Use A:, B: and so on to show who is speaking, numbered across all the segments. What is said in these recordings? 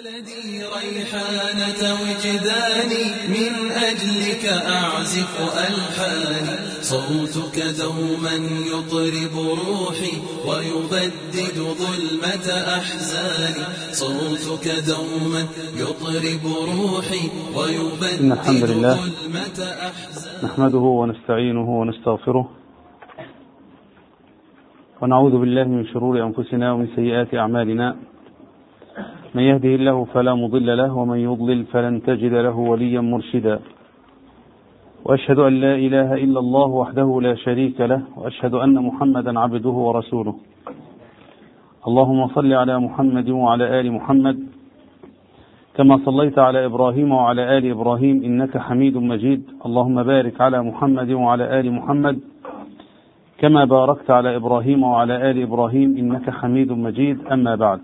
A: ولدي ريحانة وجداني من أجلك أعزف ألحاني صوتك دوما يطرب روحي ويبدد ظلمة أحزاني صوتك دوما يطرب روحي ويبدد
B: إن الحمد لله
A: ظلمة أحزاني
B: نحمده ونستعينه ونستغفره ونعوذ بالله من شرور أنفسنا ومن سيئات أعمالنا من يهده الله فلا مضل له ومن يضلل فلن تجد له وليا مرشدا وأشهد أن لا إله إلا الله وحده لا شريك له وأشهد أن محمدا عبده ورسوله اللهم صل على محمد وعلى آل محمد كما صليت على إبراهيم وعلى آل إبراهيم إنك حميد مجيد اللهم بارك على محمد وعلى آل محمد كما باركت على إبراهيم وعلى آل إبراهيم إنك حميد مجيد أما بعد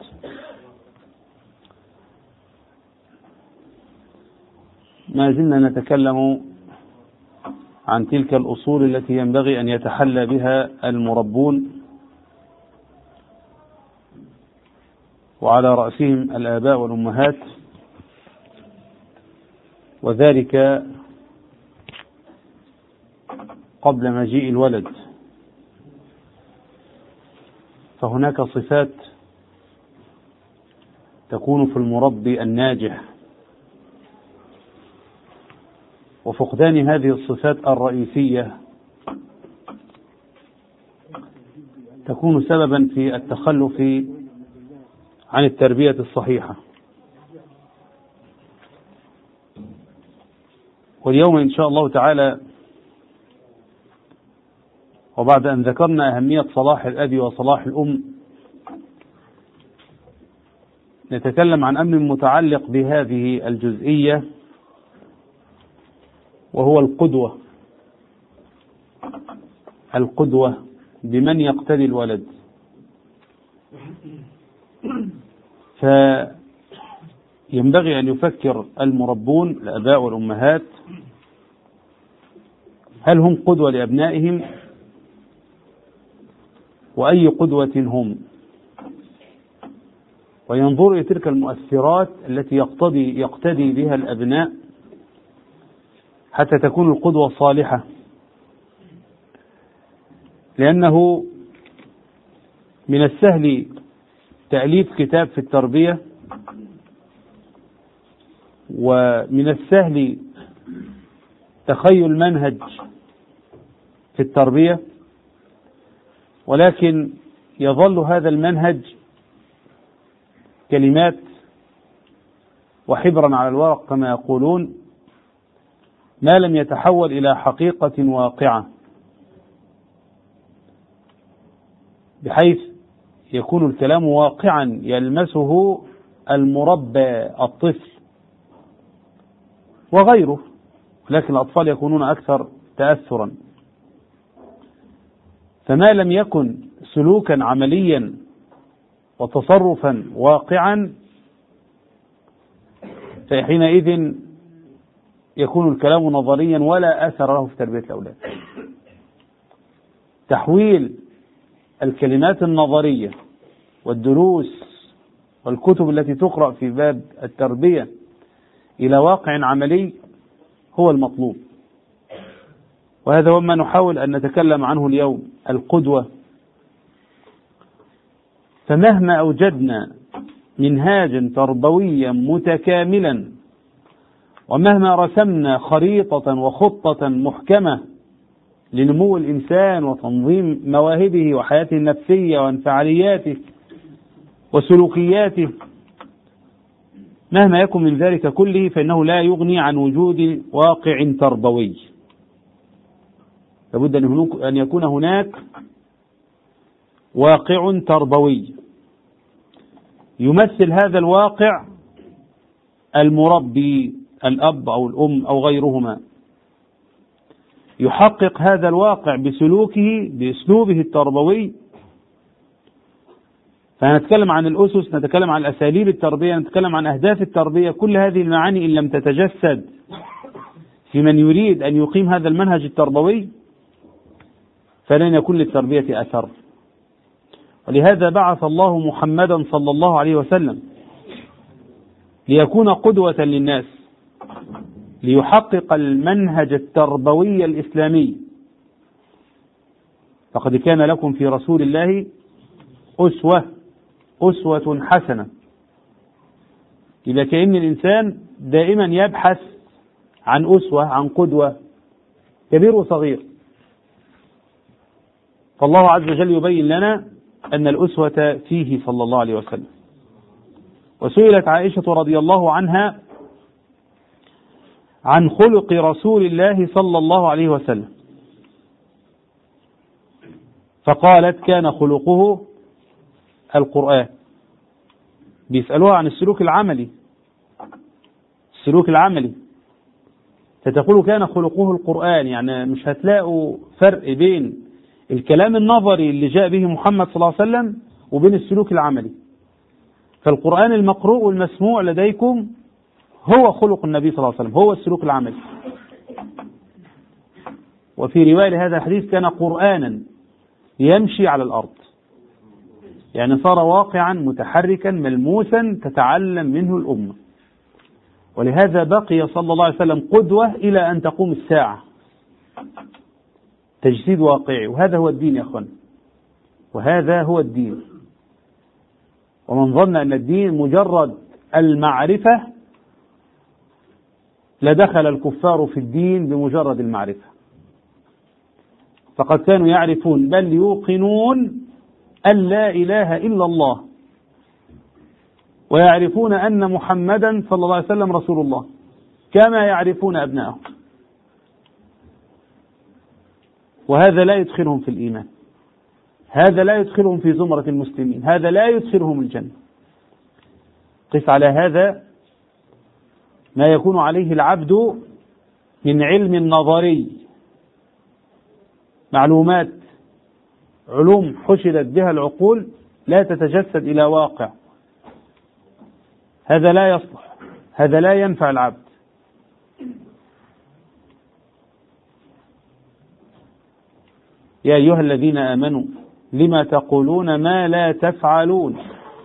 B: ما زلنا نتكلم عن تلك الأصول التي ينبغي أن يتحلى بها المربون وعلى رأسهم الآباء والأمهات وذلك قبل مجيء الولد فهناك صفات تكون في المربي الناجح وفقدان هذه الصفات الرئيسية تكون سببا في التخلف عن التربية الصحيحة واليوم إن شاء الله تعالى وبعد أن ذكرنا أهمية صلاح الأب وصلاح الأم نتكلم عن أمر متعلق بهذه الجزئية وهو القدوة القدوة بمن يقتدي الولد فينبغي أن يفكر المربون الآباء والأمهات هل هم قدوة لأبنائهم وأي قدوة هم وينظر إلى تلك المؤثرات التي يقتضي يقتدي بها الأبناء حتى تكون القدوة صالحة لأنه من السهل تأليف كتاب في التربية ومن السهل تخيل منهج في التربية ولكن يظل هذا المنهج كلمات وحبرا على الورق كما يقولون ما لم يتحول إلى حقيقة واقعة بحيث يكون الكلام واقعا يلمسه المربى الطفل وغيره لكن الأطفال يكونون أكثر تأثرا فما لم يكن سلوكا عمليا وتصرفا واقعا فحينئذ يكون الكلام نظريا ولا أثر له في تربية الأولاد تحويل الكلمات النظرية والدروس والكتب التي تقرأ في باب التربية إلى واقع عملي هو المطلوب وهذا هو ما نحاول أن نتكلم عنه اليوم القدوة فمهما أوجدنا منهاجا تربويا متكاملا ومهما رسمنا خريطة وخطة محكمة لنمو الإنسان وتنظيم مواهبه وحياته النفسية وانفعالياته وسلوكياته مهما يكن من ذلك كله فإنه لا يغني عن وجود واقع تربوي لابد أن يكون هناك واقع تربوي يمثل هذا الواقع المربي الأب أو الأم أو غيرهما يحقق هذا الواقع بسلوكه بأسلوبه التربوي فنتكلم عن الأسس نتكلم عن أساليب التربية نتكلم عن أهداف التربية كل هذه المعاني إن لم تتجسد في من يريد أن يقيم هذا المنهج التربوي فلن يكون للتربية أثر ولهذا بعث الله محمدا صلى الله عليه وسلم ليكون قدوة للناس ليحقق المنهج التربوي الإسلامي فقد كان لكم في رسول الله أسوة أسوة حسنة إذا كأن الإنسان دائما يبحث عن أسوة عن قدوة كبير وصغير فالله عز وجل يبين لنا أن الأسوة فيه صلى الله عليه وسلم وسئلت عائشة رضي الله عنها عن خلق رسول الله صلى الله عليه وسلم فقالت كان خلقه القرآن بيسألوها عن السلوك العملي السلوك العملي فتقول كان خلقه القرآن يعني مش هتلاقوا فرق بين الكلام النظري اللي جاء به محمد صلى الله عليه وسلم وبين السلوك العملي فالقرآن المقروء والمسموع لديكم هو خلق النبي صلى الله عليه وسلم هو السلوك العملي وفي رواية لهذا الحديث كان قرآنا يمشي على الأرض يعني صار واقعا متحركا ملموسا تتعلم منه الأمة ولهذا بقي صلى الله عليه وسلم قدوة إلى أن تقوم الساعة تجسيد واقعي وهذا هو الدين يا أخوان وهذا هو الدين ومن ظن أن الدين مجرد المعرفة لدخل الكفار في الدين بمجرد المعرفة فقد كانوا يعرفون بل يوقنون أن لا إله إلا الله ويعرفون أن محمدا صلى الله عليه وسلم رسول الله كما يعرفون أبنائهم وهذا لا يدخلهم في الإيمان هذا لا يدخلهم في زمرة المسلمين هذا لا يدخلهم الجنة قس على هذا ما يكون عليه العبد من علم نظري معلومات علوم حشدت بها العقول لا تتجسد إلى واقع هذا لا يصلح هذا لا ينفع العبد يا أيها الذين آمنوا لما تقولون ما لا تفعلون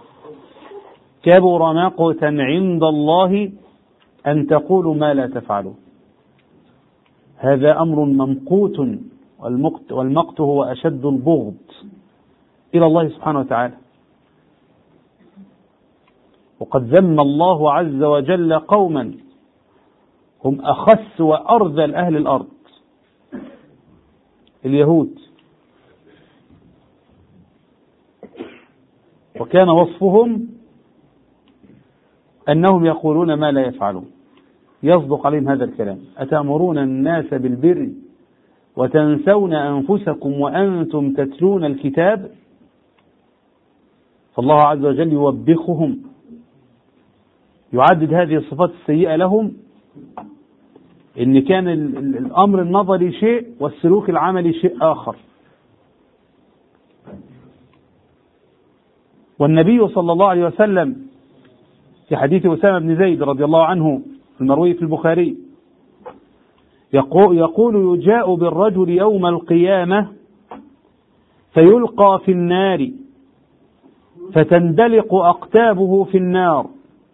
B: كبر مقتا عند الله أن تقولوا ما لا تفعلون هذا أمر ممقوت والمقت, والمقت هو أشد البغض إلى الله سبحانه وتعالى وقد ذم الله عز وجل قوما هم أخس وأرذل أهل الأرض اليهود وكان وصفهم أنهم يقولون ما لا يفعلون يصدق عليهم هذا الكلام أتأمرون الناس بالبر وتنسون أنفسكم وأنتم تتلون الكتاب فالله عز وجل يوبخهم يعدد هذه الصفات السيئة لهم إن كان الأمر النظري شيء والسلوك العملي شيء آخر والنبي صلى الله عليه وسلم في حديث أسامة بن زيد رضي الله عنه المروي في البخاري يقول يجاء بالرجل يوم القيامة فيلقى في النار فتندلق أقتابه في النار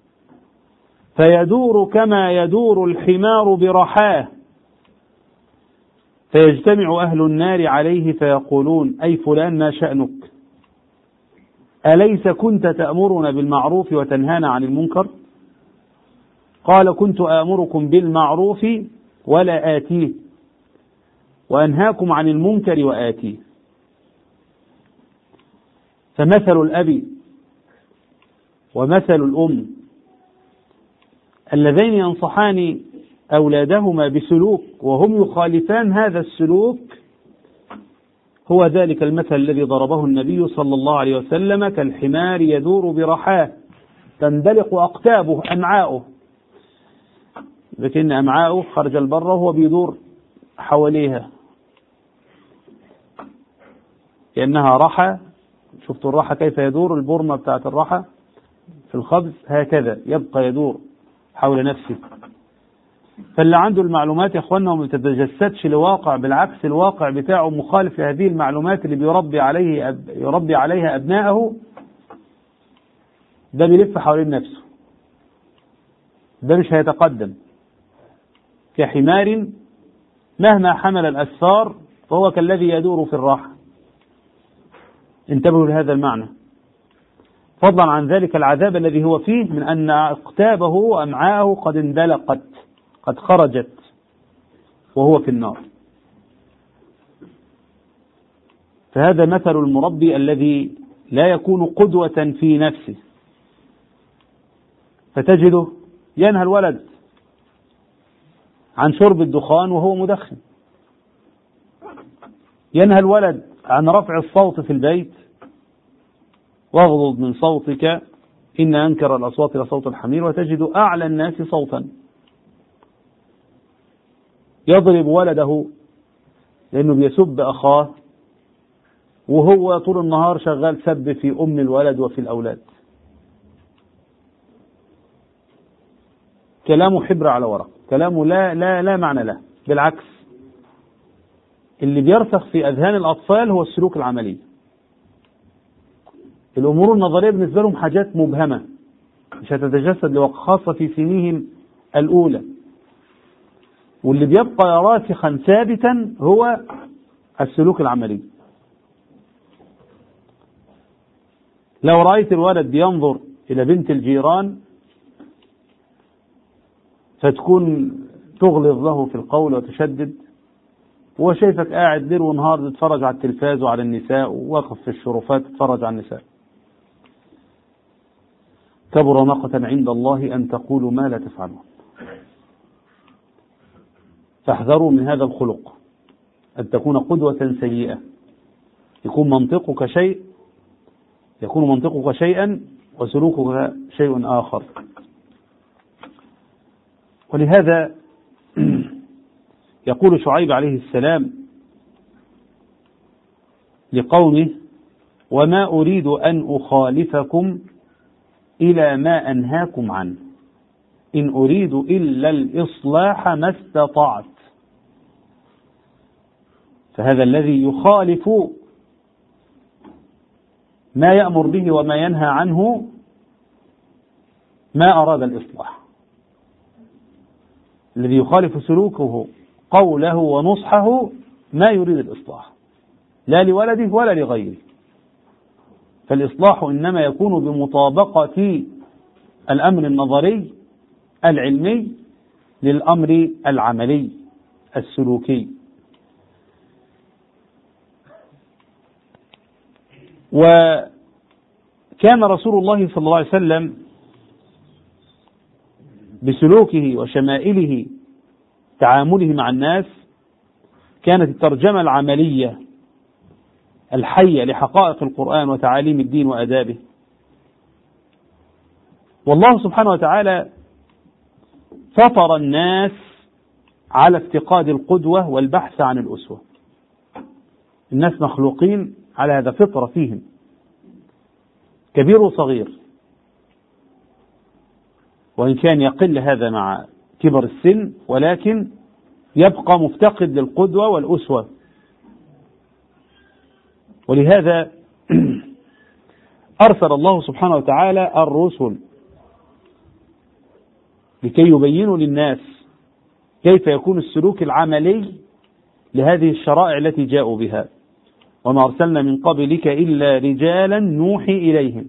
B: فيدور كما يدور الحمار برحاه فيجتمع أهل النار عليه فيقولون أي فلان ما شأنك أليس كنت تأمرنا بالمعروف وتنهانا عن المنكر قال كنت آمركم بالمعروف ولا آتيه وأنهاكم عن المنكر وآتيه فمثل الأب ومثل الأم اللذين ينصحان أولادهما بسلوك وهم يخالفان هذا السلوك هو ذلك المثل الذي ضربه النبي صلى الله عليه وسلم كالحمار يدور برحاه تندلق أقتابه أمعاؤه لكن أمعاؤه خرج البر وهو بيدور حواليها كأنها رحى شفت الرحى كيف يدور البرمة بتاعت الرحى في الخبز هكذا يبقى يدور حول نفسه فاللي عنده المعلومات يا اخوانا وما بتتجسدش لواقع بالعكس الواقع بتاعه مخالف لهذه المعلومات اللي بيربي عليه أب يربي عليها ابنائه ده بيلف حوالين نفسه ده مش هيتقدم كحمار مهما حمل الأسفار فهو كالذي يدور في الراحة انتبهوا لهذا المعنى فضلا عن ذلك العذاب الذي هو فيه من أن أقتابه وأمعاءه قد اندلقت قد خرجت وهو في النار فهذا مثل المربي الذي لا يكون قدوة في نفسه فتجده ينهى الولد عن شرب الدخان وهو مدخن ينهى الولد عن رفع الصوت في البيت واغضض من صوتك إن أنكر الأصوات لصوت الحمير وتجد أعلى الناس صوتا يضرب ولده لأنه بيسب أخاه وهو طول النهار شغال سب في أم الولد وفي الأولاد كلامه حبر على ورق كلامه لا لا لا معنى له بالعكس اللي بيرسخ في أذهان الأطفال هو السلوك العملي الأمور النظرية بالنسبة لهم حاجات مبهمة مش هتتجسد لوقت خاصة في سنيهم الأولى واللي بيبقى راسخا ثابتا هو السلوك العملي لو رأيت الولد بينظر إلى بنت الجيران فتكون تغلظ له في القول وتشدد هو شايفك قاعد ليل ونهار تتفرج على التلفاز وعلى النساء وواقف في الشرفات تتفرج على النساء كبر مقتا عند الله أن تقولوا ما لا تفعلون فاحذروا من هذا الخلق أن تكون قدوة سيئة يكون منطقك شيء يكون منطقك شيئا وسلوكك شيء آخر ولهذا يقول شعيب عليه السلام لقومه وما أريد أن أخالفكم إلى ما أنهاكم عنه إن أريد إلا الإصلاح ما استطعت فهذا الذي يخالف ما يأمر به وما ينهى عنه ما أراد الإصلاح الذي يخالف سلوكه قوله ونصحه ما يريد الإصلاح لا لولده ولا لغيره فالإصلاح إنما يكون بمطابقة الأمر النظري العلمي للأمر العملي السلوكي وكان رسول الله صلى الله عليه وسلم بسلوكه وشمائله تعامله مع الناس كانت الترجمة العملية الحية لحقائق القرآن وتعاليم الدين وأدابه والله سبحانه وتعالى فطر الناس على افتقاد القدوة والبحث عن الأسوة الناس مخلوقين على هذا فطرة فيهم كبير وصغير وإن كان يقل هذا مع كبر السن ولكن يبقى مفتقد للقدوة والأسوة ولهذا أرسل الله سبحانه وتعالى الرسل لكي يبينوا للناس كيف يكون السلوك العملي لهذه الشرائع التي جاءوا بها وما أرسلنا من قبلك إلا رجالا نوحي إليهم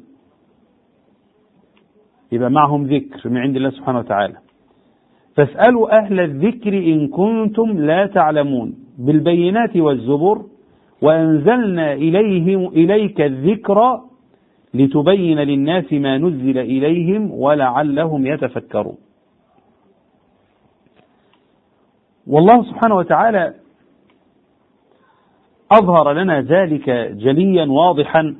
B: يبقى معهم ذكر من عند الله سبحانه وتعالى فاسألوا أهل الذكر إن كنتم لا تعلمون بالبينات والزبر وأنزلنا إليهم إليك الذكر لتبين للناس ما نزل إليهم ولعلهم يتفكرون والله سبحانه وتعالى أظهر لنا ذلك جليا واضحا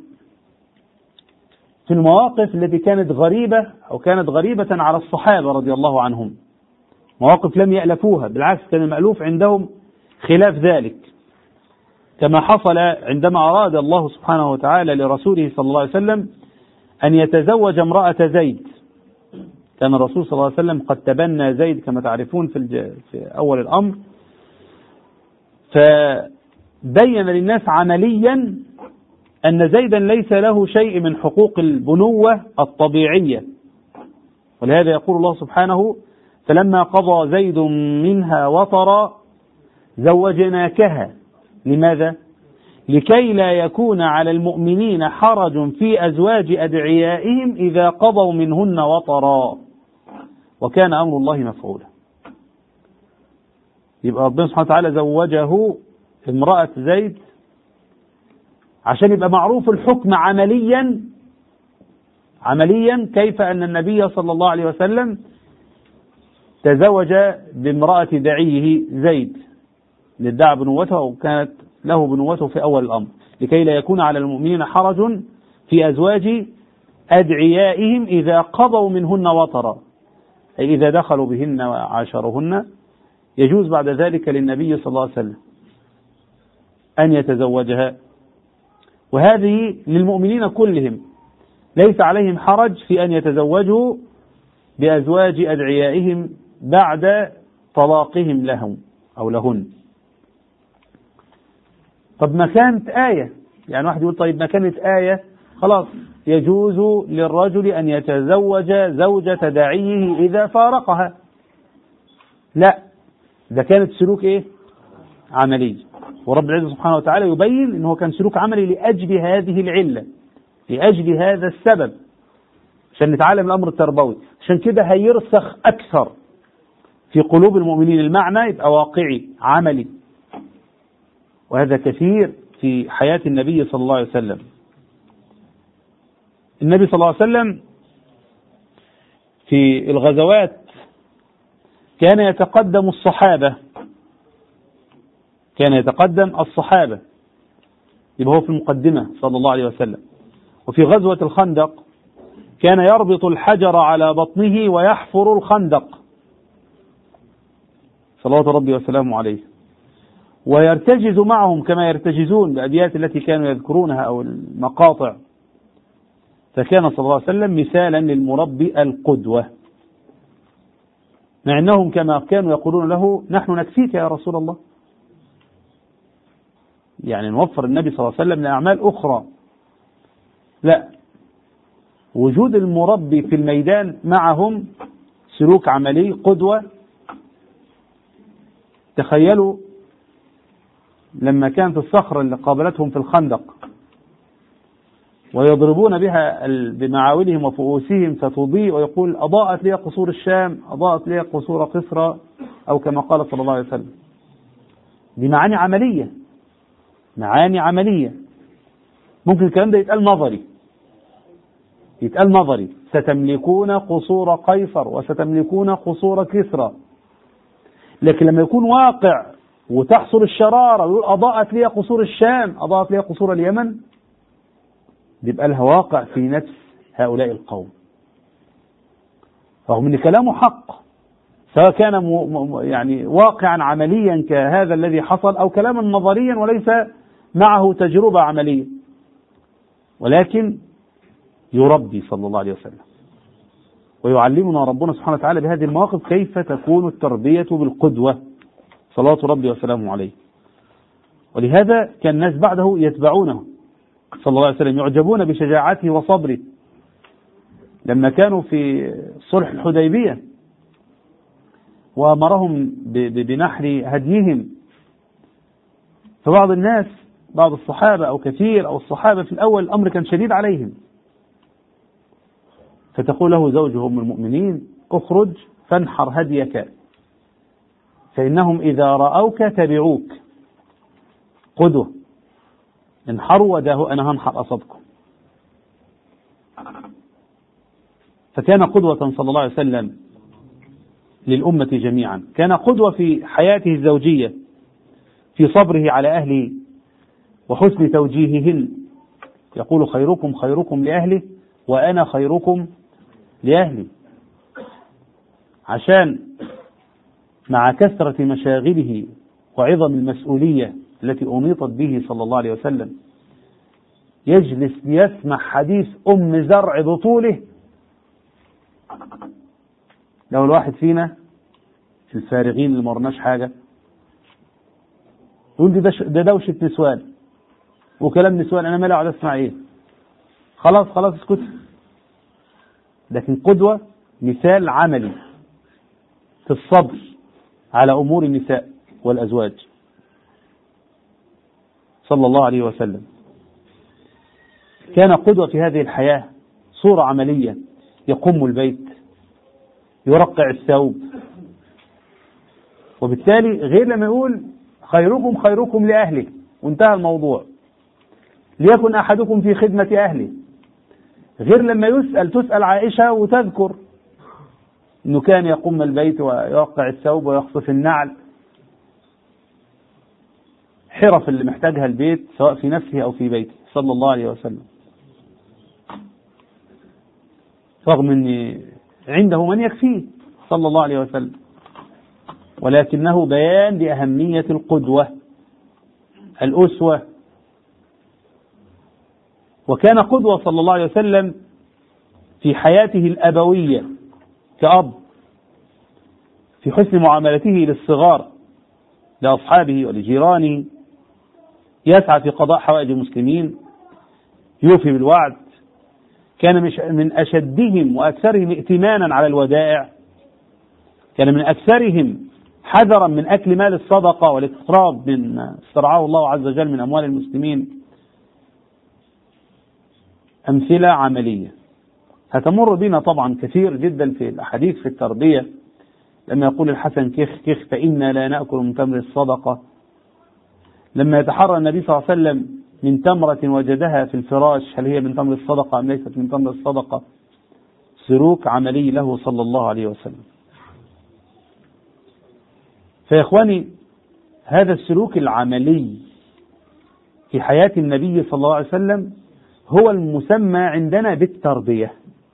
B: في المواقف التي كانت غريبة أو كانت غريبة على الصحابة رضي الله عنهم مواقف لم يألفوها بالعكس كان المألوف عندهم خلاف ذلك كما حصل عندما أراد الله سبحانه وتعالى لرسوله صلى الله عليه وسلم أن يتزوج امرأة زيد كان الرسول صلى الله عليه وسلم قد تبنى زيد كما تعرفون في, الج... في أول الأمر فبين للناس عمليا أن زيدا ليس له شيء من حقوق البنوة الطبيعية ولهذا يقول الله سبحانه فلما قضى زيد منها وطرا زوجناكها لماذا؟ لكي لا يكون على المؤمنين حرج في أزواج أدعيائهم إذا قضوا منهن وطرا وكان أمر الله مفعولا يبقى ربنا سبحانه وتعالى زوجه امرأة زيد عشان يبقى معروف الحكم عمليا عمليا كيف أن النبي صلى الله عليه وسلم تزوج بامرأة دعيه زيد لادعى بنوته وكانت له بنوته في أول الأمر لكي لا يكون على المؤمنين حرج في أزواج أدعيائهم إذا قضوا منهن وطرا أي إذا دخلوا بهن وعاشرهن يجوز بعد ذلك للنبي صلى الله عليه وسلم أن يتزوجها وهذه للمؤمنين كلهم ليس عليهم حرج في أن يتزوجوا بأزواج أدعيائهم بعد طلاقهم لهم أو لهن طب ما كانت آية يعني واحد يقول طيب ما كانت آية خلاص يجوز للرجل أن يتزوج زوجة داعيه إذا فارقها لا ده كانت سلوك إيه عملي ورب العزة سبحانه وتعالى يبين أنه كان سلوك عملي لأجل هذه العلة لأجل هذا السبب عشان نتعلم الأمر التربوي عشان كده هيرسخ أكثر في قلوب المؤمنين المعنى يبقى واقعي عملي وهذا كثير في حياة النبي صلى الله عليه وسلم النبي صلى الله عليه وسلم في الغزوات كان يتقدم الصحابة كان يتقدم الصحابة يبقى هو في المقدمة صلى الله عليه وسلم وفي غزوة الخندق كان يربط الحجر على بطنه ويحفر الخندق صلوات ربي وسلامه عليه ويرتجز معهم كما يرتجزون بأبيات التي كانوا يذكرونها أو المقاطع فكان صلى الله عليه وسلم مثالا للمربي القدوة مع أنهم كما كانوا يقولون له نحن نكفيك يا رسول الله يعني نوفر النبي صلى الله عليه وسلم لأعمال أخرى لا وجود المربي في الميدان معهم سلوك عملي قدوة تخيلوا لما كانت الصخرة اللي قابلتهم في الخندق ويضربون بها بمعاولهم وفؤوسهم فتضيء ويقول أضاءت لي قصور الشام أضاءت لي قصور قصرى أو كما قال صلى الله عليه وسلم دي معاني عملية معاني عملية ممكن الكلام ده يتقال نظري يتقال نظري ستملكون قصور قيصر وستملكون قصور كسرى لكن لما يكون واقع وتحصل الشرارة ويقول أضاءت لي قصور الشام أضاءت لي قصور اليمن بيبقى لها واقع في نفس هؤلاء القوم رغم ان كلامه حق سواء كان يعني واقعا عمليا كهذا الذي حصل او كلاما نظريا وليس معه تجربه عمليه ولكن يربي صلى الله عليه وسلم ويعلمنا ربنا سبحانه وتعالى بهذه المواقف كيف تكون التربيه بالقدوه صلوات ربي وسلامه عليه ولهذا كان الناس بعده يتبعونه صلى الله عليه وسلم يعجبون بشجاعته وصبره لما كانوا في صلح الحديبية وأمرهم بنحر هديهم فبعض الناس بعض الصحابة أو كثير أو الصحابة في الأول الأمر كان شديد عليهم فتقول له زوجه أم المؤمنين اخرج فانحر هديك فإنهم إذا رأوك تبعوك قدوة انحروا وداه أنا هنحر أصابكم فكان قدوة صلى الله عليه وسلم للأمة جميعا كان قدوة في حياته الزوجية في صبره على أهله وحسن توجيههن يقول خيركم خيركم لأهله وأنا خيركم لأهلي عشان مع كثرة مشاغله وعظم المسؤولية التي أميطت به صلى الله عليه وسلم يجلس ليسمع حديث أم زرع بطوله لو الواحد فينا في الفارغين اللي مرناش حاجة يقول دي ده دوشة نسوان وكلام نسوان أنا مالي أقعد أسمع إيه خلاص خلاص اسكت لكن قدوة مثال عملي في الصبر على أمور النساء والأزواج صلى الله عليه وسلم كان قدوة في هذه الحياة صورة عملية يقوم البيت يرقع الثوب وبالتالي غير لما يقول خيركم خيركم لأهله وانتهى الموضوع ليكن أحدكم في خدمة أهله غير لما يسأل تسأل عائشة وتذكر أنه كان يقوم البيت ويوقع الثوب ويخصف النعل حرف اللي محتاجها البيت سواء في نفسه أو في بيته صلى الله عليه وسلم رغم أن عنده من يكفيه صلى الله عليه وسلم ولكنه بيان لأهمية القدوة الأسوة وكان قدوة صلى الله عليه وسلم في حياته الأبوية كأب في حسن معاملته للصغار لأصحابه ولجيرانه يسعى في قضاء حوائج المسلمين يوفي بالوعد كان من أشدهم وأكثرهم ائتمانا على الودائع كان من أكثرهم حذرا من أكل مال الصدقة والاقتراب من استرعاه الله عز وجل من أموال المسلمين أمثلة عملية هتمر بنا طبعا كثير جدا في الأحاديث في التربية لما يقول الحسن كخ كخ فإنا لا نأكل من تمر الصدقة لما يتحرى النبي صلى الله عليه وسلم من تمرة وجدها في الفراش هل هي من تمر الصدقة أم ليست من تمر الصدقة سلوك عملي له صلى الله عليه وسلم فيا إخواني هذا السلوك العملي في حياة النبي صلى الله عليه وسلم هو المسمى عندنا بالتربية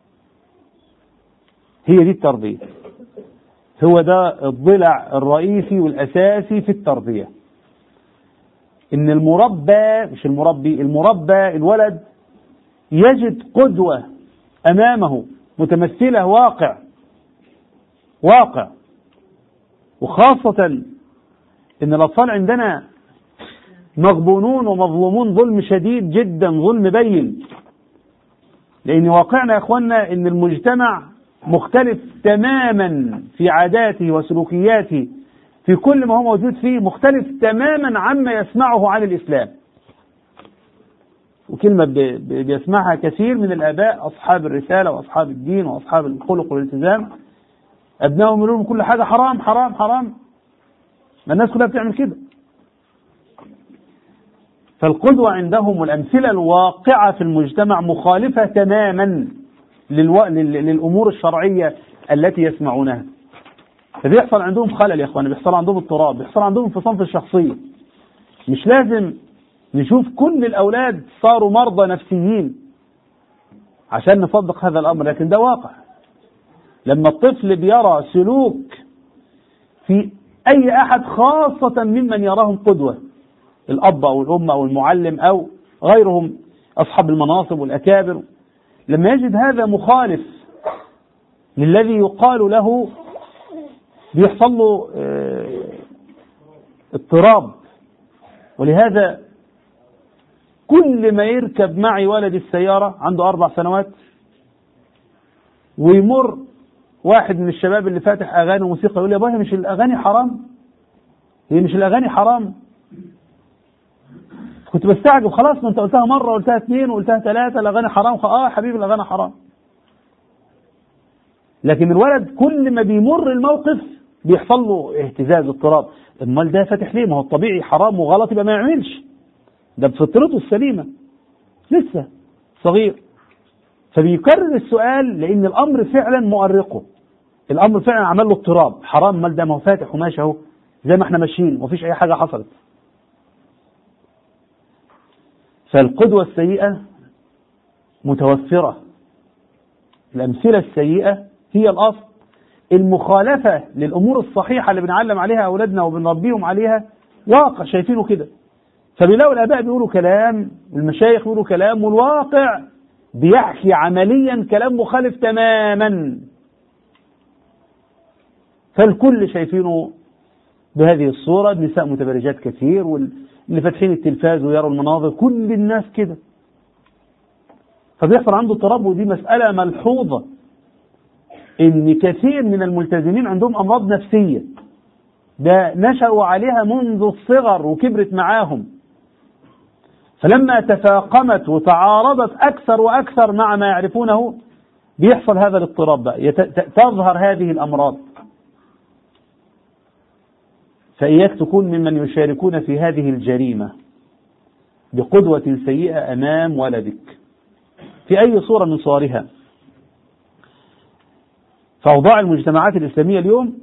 B: هي دي التربية هو ده الضلع الرئيسي والأساسي في التربية إن المربى مش المربي المربى الولد يجد قدوة أمامه متمثلة واقع واقع وخاصة إن الأطفال عندنا مغبونون ومظلومون ظلم شديد جدا ظلم بين لأن واقعنا يا إخوانا إن المجتمع مختلف تماما في عاداته وسلوكياته في كل ما هو موجود فيه مختلف تماما عما يسمعه عن الإسلام وكلمة بيسمعها كثير من الآباء أصحاب الرسالة وأصحاب الدين وأصحاب الخلق والالتزام أبنائهم يقولون كل حاجة حرام حرام حرام ما الناس كلها بتعمل كده فالقدوة عندهم والأمثلة الواقعة في المجتمع مخالفة تماما للو... للأمور الشرعية التي يسمعونها فبيحصل عندهم خلل يا اخواني بيحصل عندهم اضطراب بيحصل عندهم انفصام في الشخصية مش لازم نشوف كل الأولاد صاروا مرضى نفسيين عشان نصدق هذا الأمر لكن ده واقع لما الطفل بيرى سلوك في أي أحد خاصة ممن يراهم قدوة الأب أو الأم أو المعلم أو غيرهم أصحاب المناصب والأكابر لما يجد هذا مخالف للذي يقال له بيحصل له اضطراب ولهذا كل ما يركب معي ولد السيارة عنده أربع سنوات ويمر واحد من الشباب اللي فاتح أغاني وموسيقى يقول لي يا بابا مش الأغاني حرام هي مش الأغاني حرام كنت بستعجب خلاص ما انت قلتها مرة وقلتها اثنين وقلتها ثلاثة الأغاني حرام اه حبيبي الأغاني حرام لكن الولد كل ما بيمر الموقف بيحصل له اهتزاز اضطراب امال ده فاتح ليه ما هو الطبيعي حرام وغلط يبقى ما يعملش ده بفطرته السليمة لسه صغير فبيكرر السؤال لأن الأمر فعلا مؤرقه الأمر فعلا عمل له اضطراب حرام مال ده ما هو فاتح وماشي أهو زي ما احنا ماشيين ومفيش أي حاجة حصلت فالقدوة السيئة متوفرة الأمثلة السيئة هي الأصل المخالفة للأمور الصحيحة اللي بنعلم عليها أولادنا وبنربيهم عليها واقع شايفينه كده فبيلاقوا الآباء بيقولوا كلام والمشايخ بيقولوا كلام والواقع بيحكي عمليا كلام مخالف تماما فالكل شايفينه بهذه الصورة نساء متبرجات كثير واللي فاتحين التلفاز ويروا المناظر كل الناس كده فبيحصل عنده اضطراب ودي مسألة ملحوظة إن كثير من الملتزمين عندهم أمراض نفسية ده نشأوا عليها منذ الصغر وكبرت معاهم فلما تفاقمت وتعارضت أكثر وأكثر مع ما يعرفونه بيحصل هذا الاضطراب بقى تظهر هذه الأمراض فإياك تكون ممن يشاركون في هذه الجريمة بقدوة سيئة أمام ولدك في أي صورة من صورها فأوضاع المجتمعات الإسلامية اليوم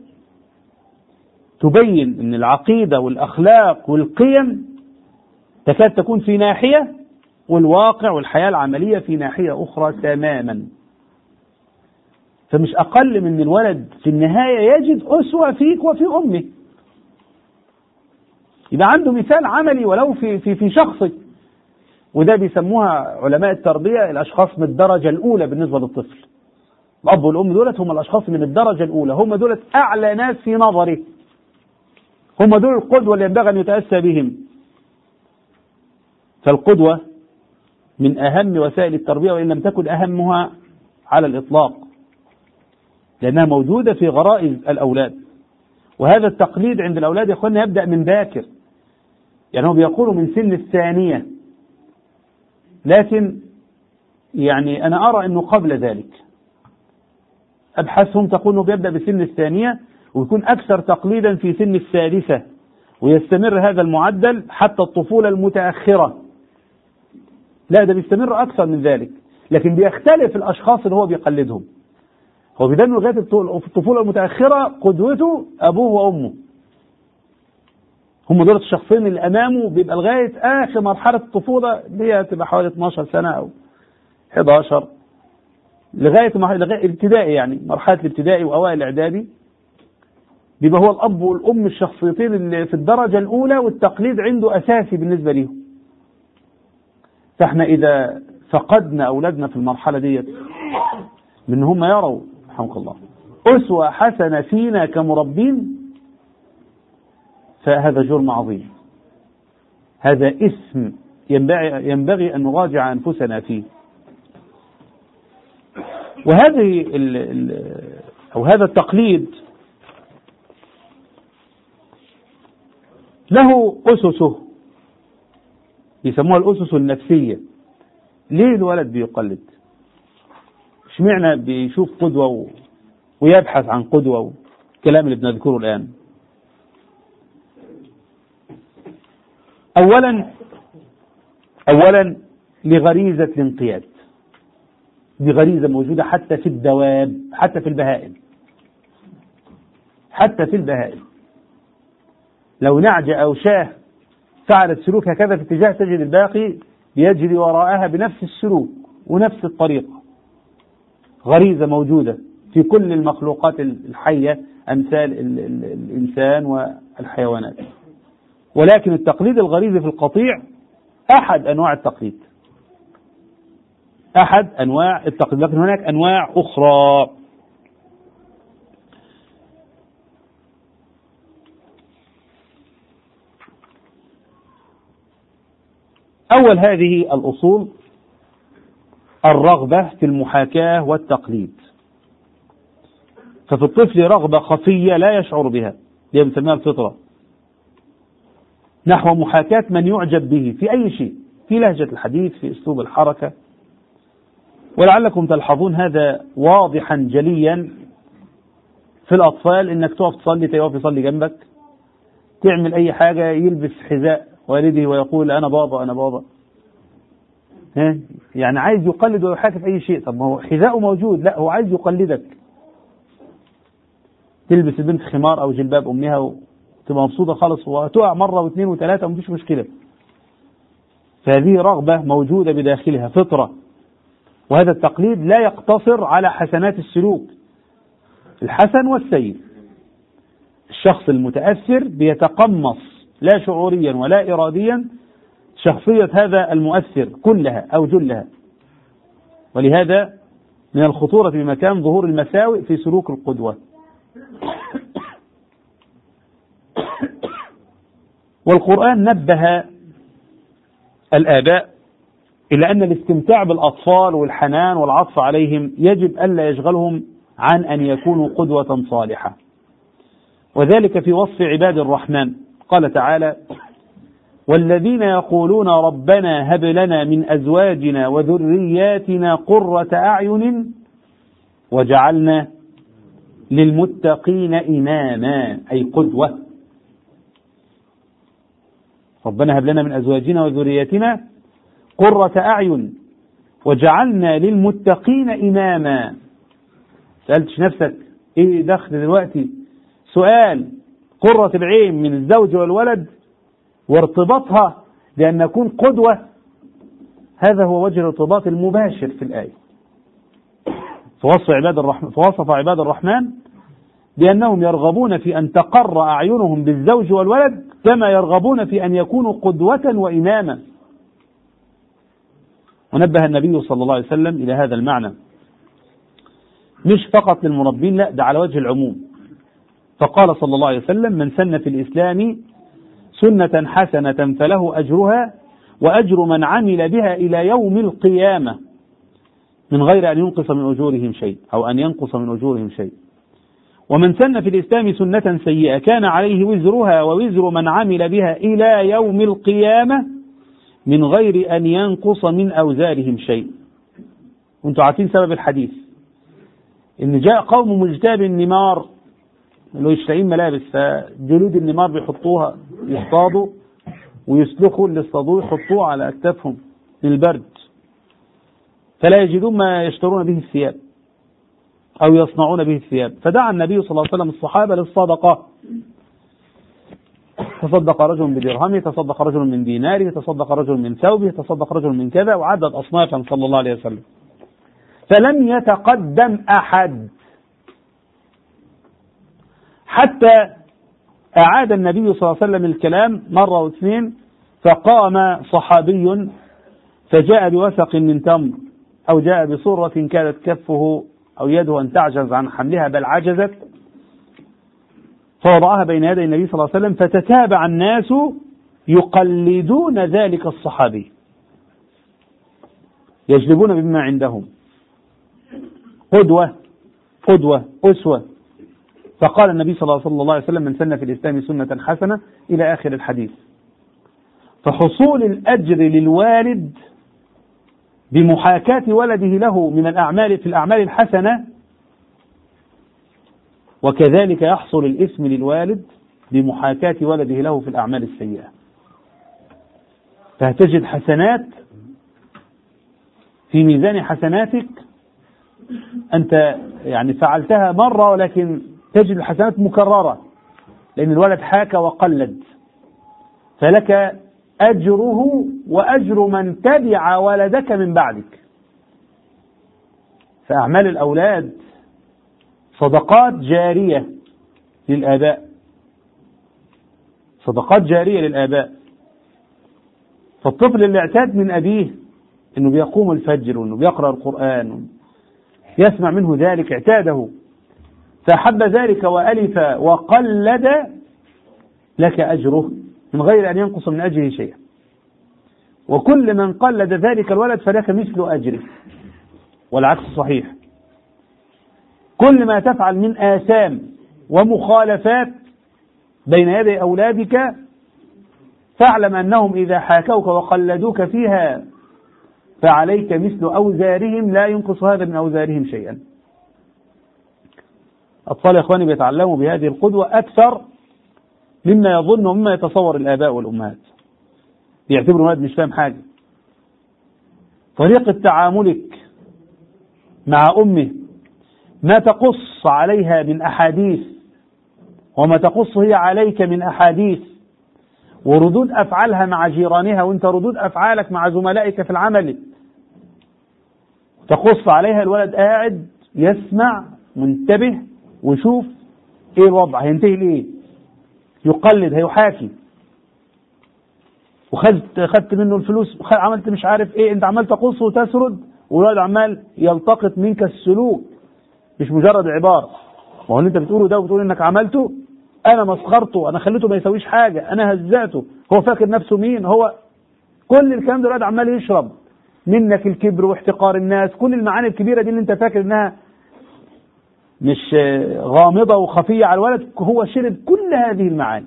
B: تبين أن العقيدة والأخلاق والقيم تكاد تكون في ناحية والواقع والحياة العملية في ناحية أخرى تماما فمش أقل من الولد في النهاية يجد أسوة فيك وفي أمه يبقى عنده مثال عملي ولو في في في شخصك وده بيسموها علماء التربية الأشخاص من الدرجة الأولى بالنسبة للطفل الأب والأم دولت هم الأشخاص من الدرجة الأولى هم دولت أعلى ناس في نظره هم دول القدوة اللي ينبغي أن يتأسى بهم فالقدوة من أهم وسائل التربية وإن لم تكن أهمها على الإطلاق لأنها موجودة في غرائز الأولاد وهذا التقليد عند الأولاد يا أخوانا يبدأ من باكر يعني هو بيقولوا من سن الثانية لكن يعني أنا أرى أنه قبل ذلك أبحاثهم تقول أنه بيبدأ بسن الثانية ويكون أكثر تقليدا في سن الثالثة ويستمر هذا المعدل حتى الطفولة المتأخرة لا ده بيستمر أكثر من ذلك لكن بيختلف الأشخاص اللي هو بيقلدهم هو بيدان لغاية في الطفولة المتأخرة قدوته أبوه وأمه هم دول الشخصين اللي أمامه بيبقى لغاية آخر مرحلة الطفولة اللي هي تبقى حوالي 12 سنة أو 11 لغاية لغاية الابتدائي يعني مرحلة الابتدائي وأوائل الإعدادي بيبقى هو الأب والأم الشخصيتين اللي في الدرجة الأولى والتقليد عنده أساسي بالنسبة ليهم فاحنا إذا فقدنا أولادنا في المرحلة ديت من هم يروا رحمك الله أسوة حسنة فينا كمربين فهذا جرم عظيم هذا اسم ينبغي, ينبغي أن نراجع أنفسنا فيه وهذه ال ال أو هذا التقليد له أسسه يسموها الأسس النفسية ليه الولد بيقلد اشمعنى بيشوف قدوة ويبحث عن قدوة الكلام اللي بنذكره الآن أولا أولا لغريزة الانقياد دي غريزة موجودة حتى في الدواب حتى في البهائم حتى في البهائم لو نعجة أو شاه فعلت سلوك هكذا في اتجاه تجد الباقي يجري وراءها بنفس السلوك ونفس الطريقة غريزة موجودة في كل المخلوقات الحية أمثال الإنسان والحيوانات ولكن التقليد الغريزي في القطيع أحد أنواع التقليد أحد أنواع التقليد لكن هناك أنواع أخرى أول هذه الأصول الرغبة في المحاكاة والتقليد ففي الطفل رغبة خفية لا يشعر بها هي بنسميها الفطرة نحو محاكاة من يعجب به في أي شيء في لهجة الحديث في أسلوب الحركة ولعلكم تلحظون هذا واضحا جليا في الأطفال إنك تقف تصلي تقف يصلي جنبك تعمل أي حاجة يلبس حذاء والده ويقول أنا بابا أنا بابا ها يعني عايز يقلد ويحاكي في أي شيء طب ما هو حذاءه موجود لا هو عايز يقلدك تلبس البنت خمار أو جلباب أمها وتبقى مبسوطة خالص وتقع مرة واثنين وثلاثة ومفيش مشكلة فهذه رغبة موجودة بداخلها فطرة وهذا التقليد لا يقتصر على حسنات السلوك الحسن والسيء الشخص المتأثر بيتقمص لا شعوريا ولا إراديا شخصية هذا المؤثر كلها أو جلها ولهذا من الخطورة بمكان ظهور المساوئ في سلوك القدوة والقرآن نبه الآباء إلى أن الاستمتاع بالأطفال والحنان والعطف عليهم يجب ألا يشغلهم عن أن يكونوا قدوة صالحة وذلك في وصف عباد الرحمن قال تعالى والذين يقولون ربنا هب لنا من أزواجنا وذرياتنا قرة أعين وجعلنا للمتقين إماما أي قدوة ربنا هب لنا من أزواجنا وذرياتنا قرة أعين وجعلنا للمتقين إماما سألتش نفسك إيه دخل دلوقتي سؤال قرة العين من الزوج والولد وارتباطها بأن نكون قدوة هذا هو وجه الارتباط المباشر في الآية فوصف عباد الرحمن فوصف عباد الرحمن بأنهم يرغبون في أن تقر أعينهم بالزوج والولد كما يرغبون في أن يكونوا قدوة وإماما ونبه النبي صلى الله عليه وسلم إلى هذا المعنى مش فقط للمربين لا ده على وجه العموم فقال صلى الله عليه وسلم من سن في الإسلام سنة حسنة فله أجرها وأجر من عمل بها إلى يوم القيامة من غير أن ينقص من أجورهم شيء أو أن ينقص من أجورهم شيء ومن سن في الإسلام سنة سيئة كان عليه وزرها ووزر من عمل بها إلى يوم القيامة من غير أن ينقص من أوزارهم شيء وانتم عارفين سبب الحديث إن جاء قوم مجتاب النمار اللي هو يشترين ملابس فجلود النمار بيحطوها يصطادوا ويسلخوا اللي اصطادوه يحطوه على أكتافهم من البرد فلا يجدون ما يشترون به الثياب أو يصنعون به الثياب فدعا النبي صلى الله عليه وسلم الصحابة للصدقة تصدق رجل بدرهمه تصدق رجل من ديناره تصدق رجل من ثوبه تصدق رجل من كذا وعدد أصنافا صلى الله عليه وسلم فلم يتقدم أحد حتى أعاد النبي صلى الله عليه وسلم الكلام مرة واثنين فقام صحابي فجاء بوثق من تمر أو جاء بصورة كانت كفه أو يده أن تعجز عن حملها بل عجزت فوضعها بين يدي النبي صلى الله عليه وسلم فتتابع الناس يقلدون ذلك الصحابي يجلبون بما عندهم قدوة قدوة أسوة فقال النبي صلى الله عليه وسلم من سن في الإسلام سنة حسنة إلى آخر الحديث فحصول الأجر للوالد بمحاكاة ولده له من الأعمال في الأعمال الحسنة وكذلك يحصل الإثم للوالد بمحاكاة ولده له في الأعمال السيئة فهتجد حسنات في ميزان حسناتك أنت يعني فعلتها مرة ولكن تجد الحسنات مكررة لأن الولد حاك وقلد فلك أجره وأجر من تبع ولدك من بعدك فأعمال الأولاد صدقات جارية للآباء صدقات جارية للآباء فالطفل اللي اعتاد من أبيه أنه بيقوم الفجر وأنه بيقرأ القرآن يسمع منه ذلك اعتاده فأحب ذلك وألف وقلد لك أجره من غير أن ينقص من أجره شيئا وكل من قلد ذلك الولد فلك مثل أجره والعكس صحيح كل ما تفعل من آثام ومخالفات بين يدي أولادك فاعلم أنهم إذا حاكوك وقلدوك فيها فعليك مثل أوزارهم لا ينقص هذا من أوزارهم شيئا أطفال يا إخواني بيتعلموا بهذه القدوة أكثر مما يظن ومما يتصور الآباء والأمهات يعتبروا الولد مش فاهم حاجة طريقة تعاملك مع أمه ما تقص عليها من أحاديث وما تقص هي عليك من أحاديث وردود أفعالها مع جيرانها وانت ردود أفعالك مع زملائك في العمل تقص عليها الولد قاعد يسمع منتبه ويشوف ايه الوضع هينتهي لايه يقلد هيحاكي وخدت خدت منه الفلوس عملت مش عارف ايه انت عمال تقص وتسرد والولد عمال يلتقط منك السلوك مش مجرد عباره ما هو اللي انت بتقوله ده وبتقول انك عملته انا مسخرته انا خليته ما يسويش حاجه انا هزأته هو فاكر نفسه مين هو كل الكلام ده الولد عمال يشرب منك الكبر واحتقار الناس كل المعاني الكبيره دي اللي انت فاكر انها مش غامضة وخفية على الولد هو شرب كل هذه المعاني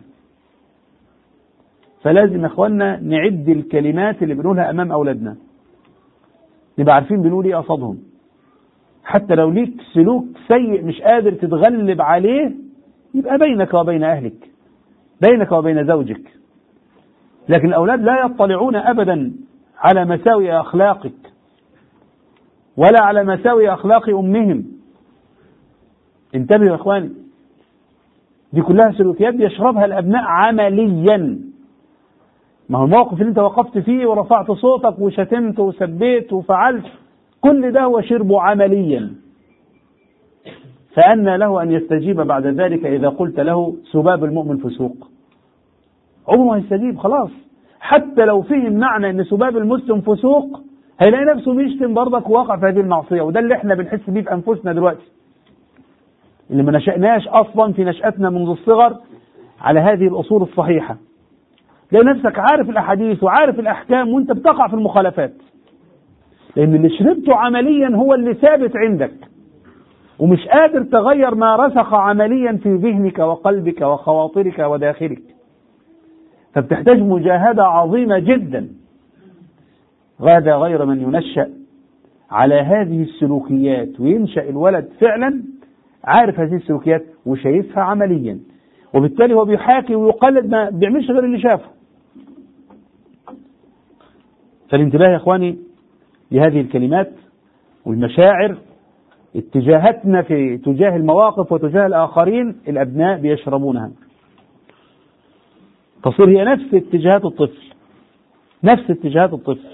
B: فلازم يا اخوانا نعد الكلمات اللي بنقولها امام اولادنا نبقى عارفين بنقول ايه قصادهم حتى لو ليك سلوك سيء مش قادر تتغلب عليه يبقى بينك وبين اهلك بينك وبين زوجك لكن الاولاد لا يطلعون ابدا على مساوئ اخلاقك ولا على مساوئ اخلاق امهم انتبهوا يا اخواني دي كلها سلوكيات يشربها الابناء عمليا ما هو الموقف اللي انت وقفت فيه ورفعت صوتك وشتمت وسبيت وفعلت كل ده هو شربه عمليا فأن له أن يستجيب بعد ذلك إذا قلت له سباب المؤمن فسوق عمره ما يستجيب خلاص حتى لو فهم معنى أن سباب المسلم فسوق هيلاقي نفسه بيشتم برضك وواقع في هذه المعصية وده اللي احنا بنحس بيه في أنفسنا دلوقتي اللي ما نشأناش أصلا في نشأتنا منذ الصغر على هذه الأصول الصحيحة تلاقي نفسك عارف الأحاديث وعارف الأحكام وأنت بتقع في المخالفات لأن اللي شربته عمليا هو اللي ثابت عندك ومش قادر تغير ما رسخ عمليا في ذهنك وقلبك وخواطرك وداخلك فبتحتاج مجاهدة عظيمة جدا هذا غير من ينشأ على هذه السلوكيات وينشأ الولد فعلا عارف هذه السلوكيات وشايفها عمليا وبالتالي هو بيحاكي ويقلد ما بيعملش غير اللي شافه فالانتباه يا اخواني لهذه الكلمات والمشاعر اتجاهاتنا في تجاه المواقف وتجاه الآخرين الأبناء بيشربونها تصير هي نفس اتجاهات الطفل نفس اتجاهات الطفل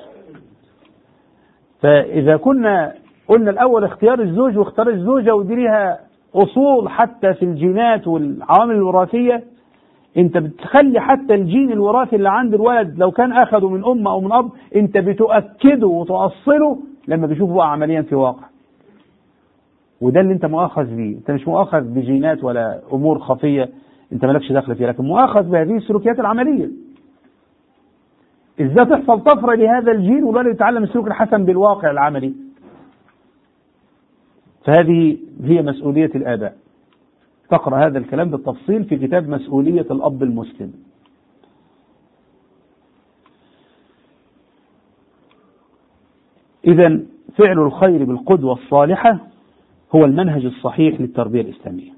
B: فإذا كنا قلنا الأول اختيار الزوج واختيار الزوجة ودي ليها أصول حتى في الجينات والعوامل الوراثية انت بتخلي حتى الجين الوراثي اللي عند الولد لو كان اخده من ام او من اب انت بتؤكده وتؤصله لما بيشوفه بقى عمليا في واقع وده اللي انت مؤاخذ بيه انت مش مؤاخذ بجينات ولا امور خفيه انت مالكش دخل فيها لكن مؤاخذ بهذه السلوكيات العمليه ازاي تحصل طفره لهذا الجيل والولد يتعلم السلوك الحسن بالواقع العملي فهذه هي مسؤوليه الاباء تقرأ هذا الكلام بالتفصيل في كتاب مسؤولية الأب المسلم إذا فعل الخير بالقدوة الصالحة هو المنهج الصحيح للتربية الإسلامية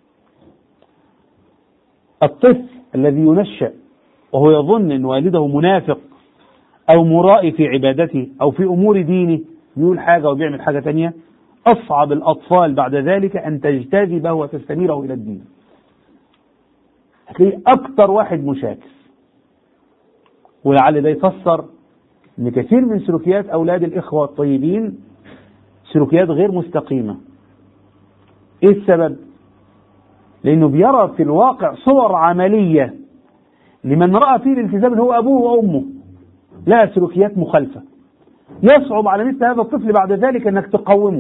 B: الطفل الذي ينشأ وهو يظن أن والده منافق أو مرائي في عبادته أو في أمور دينه يقول حاجة وبيعمل حاجة تانية أصعب الأطفال بعد ذلك أن تجتذبه وتستميره إلى الدين هتلاقيه أكثر واحد مشاكس ولعل ده يفسر أن كثير من سلوكيات أولاد الإخوة الطيبين سلوكيات غير مستقيمة إيه السبب؟ لأنه بيرى في الواقع صور عملية لمن رأى فيه الالتزام اللي هو أبوه وأمه لا سلوكيات مخالفة يصعب على مثل هذا الطفل بعد ذلك أنك تقومه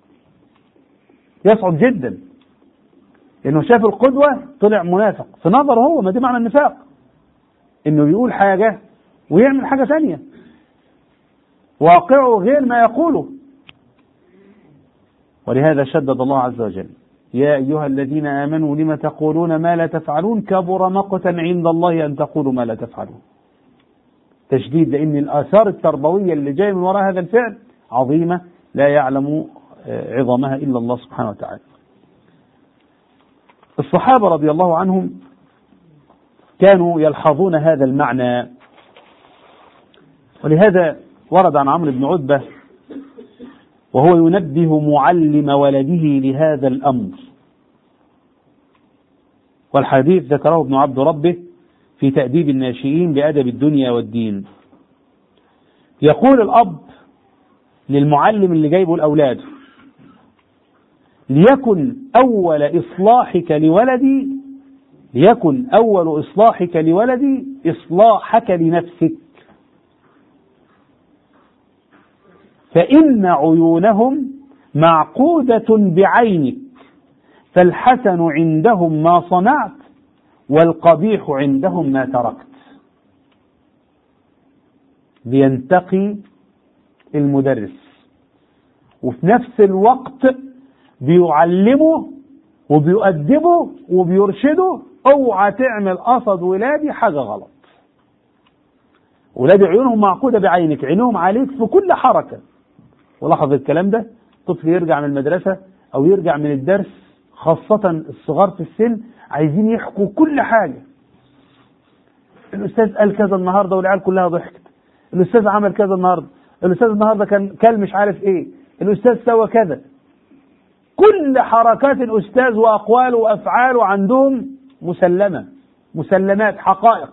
B: يصعب جدا لانه شاف القدوه طلع منافق في نظره هو ما دي معنى النفاق انه يقول حاجه ويعمل حاجه ثانيه واقعه غير ما يقوله ولهذا شدد الله عز وجل يا ايها الذين امنوا لم تقولون ما لا تفعلون كبر مقتا عند الله ان تقولوا ما لا تفعلون تشديد لان الاثار التربويه اللي جايه من وراء هذا الفعل عظيمه لا يعلم عظمها إلا الله سبحانه وتعالى الصحابة رضي الله عنهم كانوا يلحظون هذا المعنى ولهذا ورد عن عمرو بن عتبة وهو ينبه معلم ولده لهذا الأمر والحديث ذكره ابن عبد ربه في تأديب الناشئين بأدب الدنيا والدين يقول الأب للمعلم اللي جايبه لأولاده ليكن أول إصلاحك لولدي ليكن أول إصلاحك لولدي إصلاحك لنفسك فإن عيونهم معقودة بعينك فالحسن عندهم ما صنعت والقبيح عندهم ما تركت بينتقي المدرس وفي نفس الوقت بيعلمه وبيؤدبه وبيرشده اوعى تعمل قصد ولادي حاجة غلط ولادي عيونهم معقودة بعينك عينهم عليك في كل حركة ولاحظ الكلام ده طفل يرجع من المدرسة أو يرجع من الدرس خاصة الصغار في السن عايزين يحكوا كل حاجة الأستاذ قال كذا النهاردة والعيال كلها ضحكت الأستاذ عمل كذا النهاردة الأستاذ النهاردة كان كل مش عارف إيه الأستاذ سوى كذا كل حركات الأستاذ وأقواله وأفعاله عندهم مسلمة مسلمات حقائق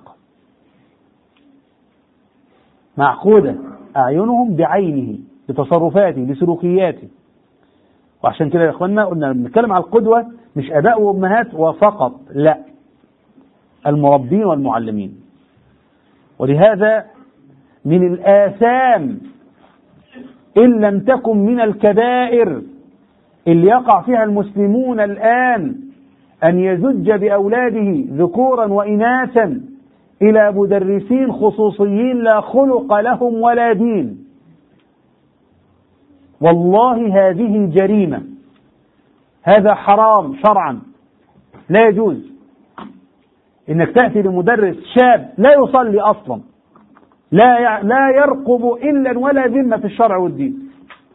B: معقودة أعينهم بعينه بتصرفاته بسلوكياته وعشان كده يا اخوانا قلنا بنتكلم على القدوة مش اباء وامهات وفقط لا المربين والمعلمين ولهذا من الآثام إن لم تكن من الكبائر اللي يقع فيها المسلمون الآن أن يزج بأولاده ذكورا وإناثا إلى مدرسين خصوصيين لا خلق لهم ولا دين والله هذه جريمة هذا حرام شرعا لا يجوز انك تأتي لمدرس شاب لا يصلي اصلا لا لا يرقب الا ولا ذمة في الشرع والدين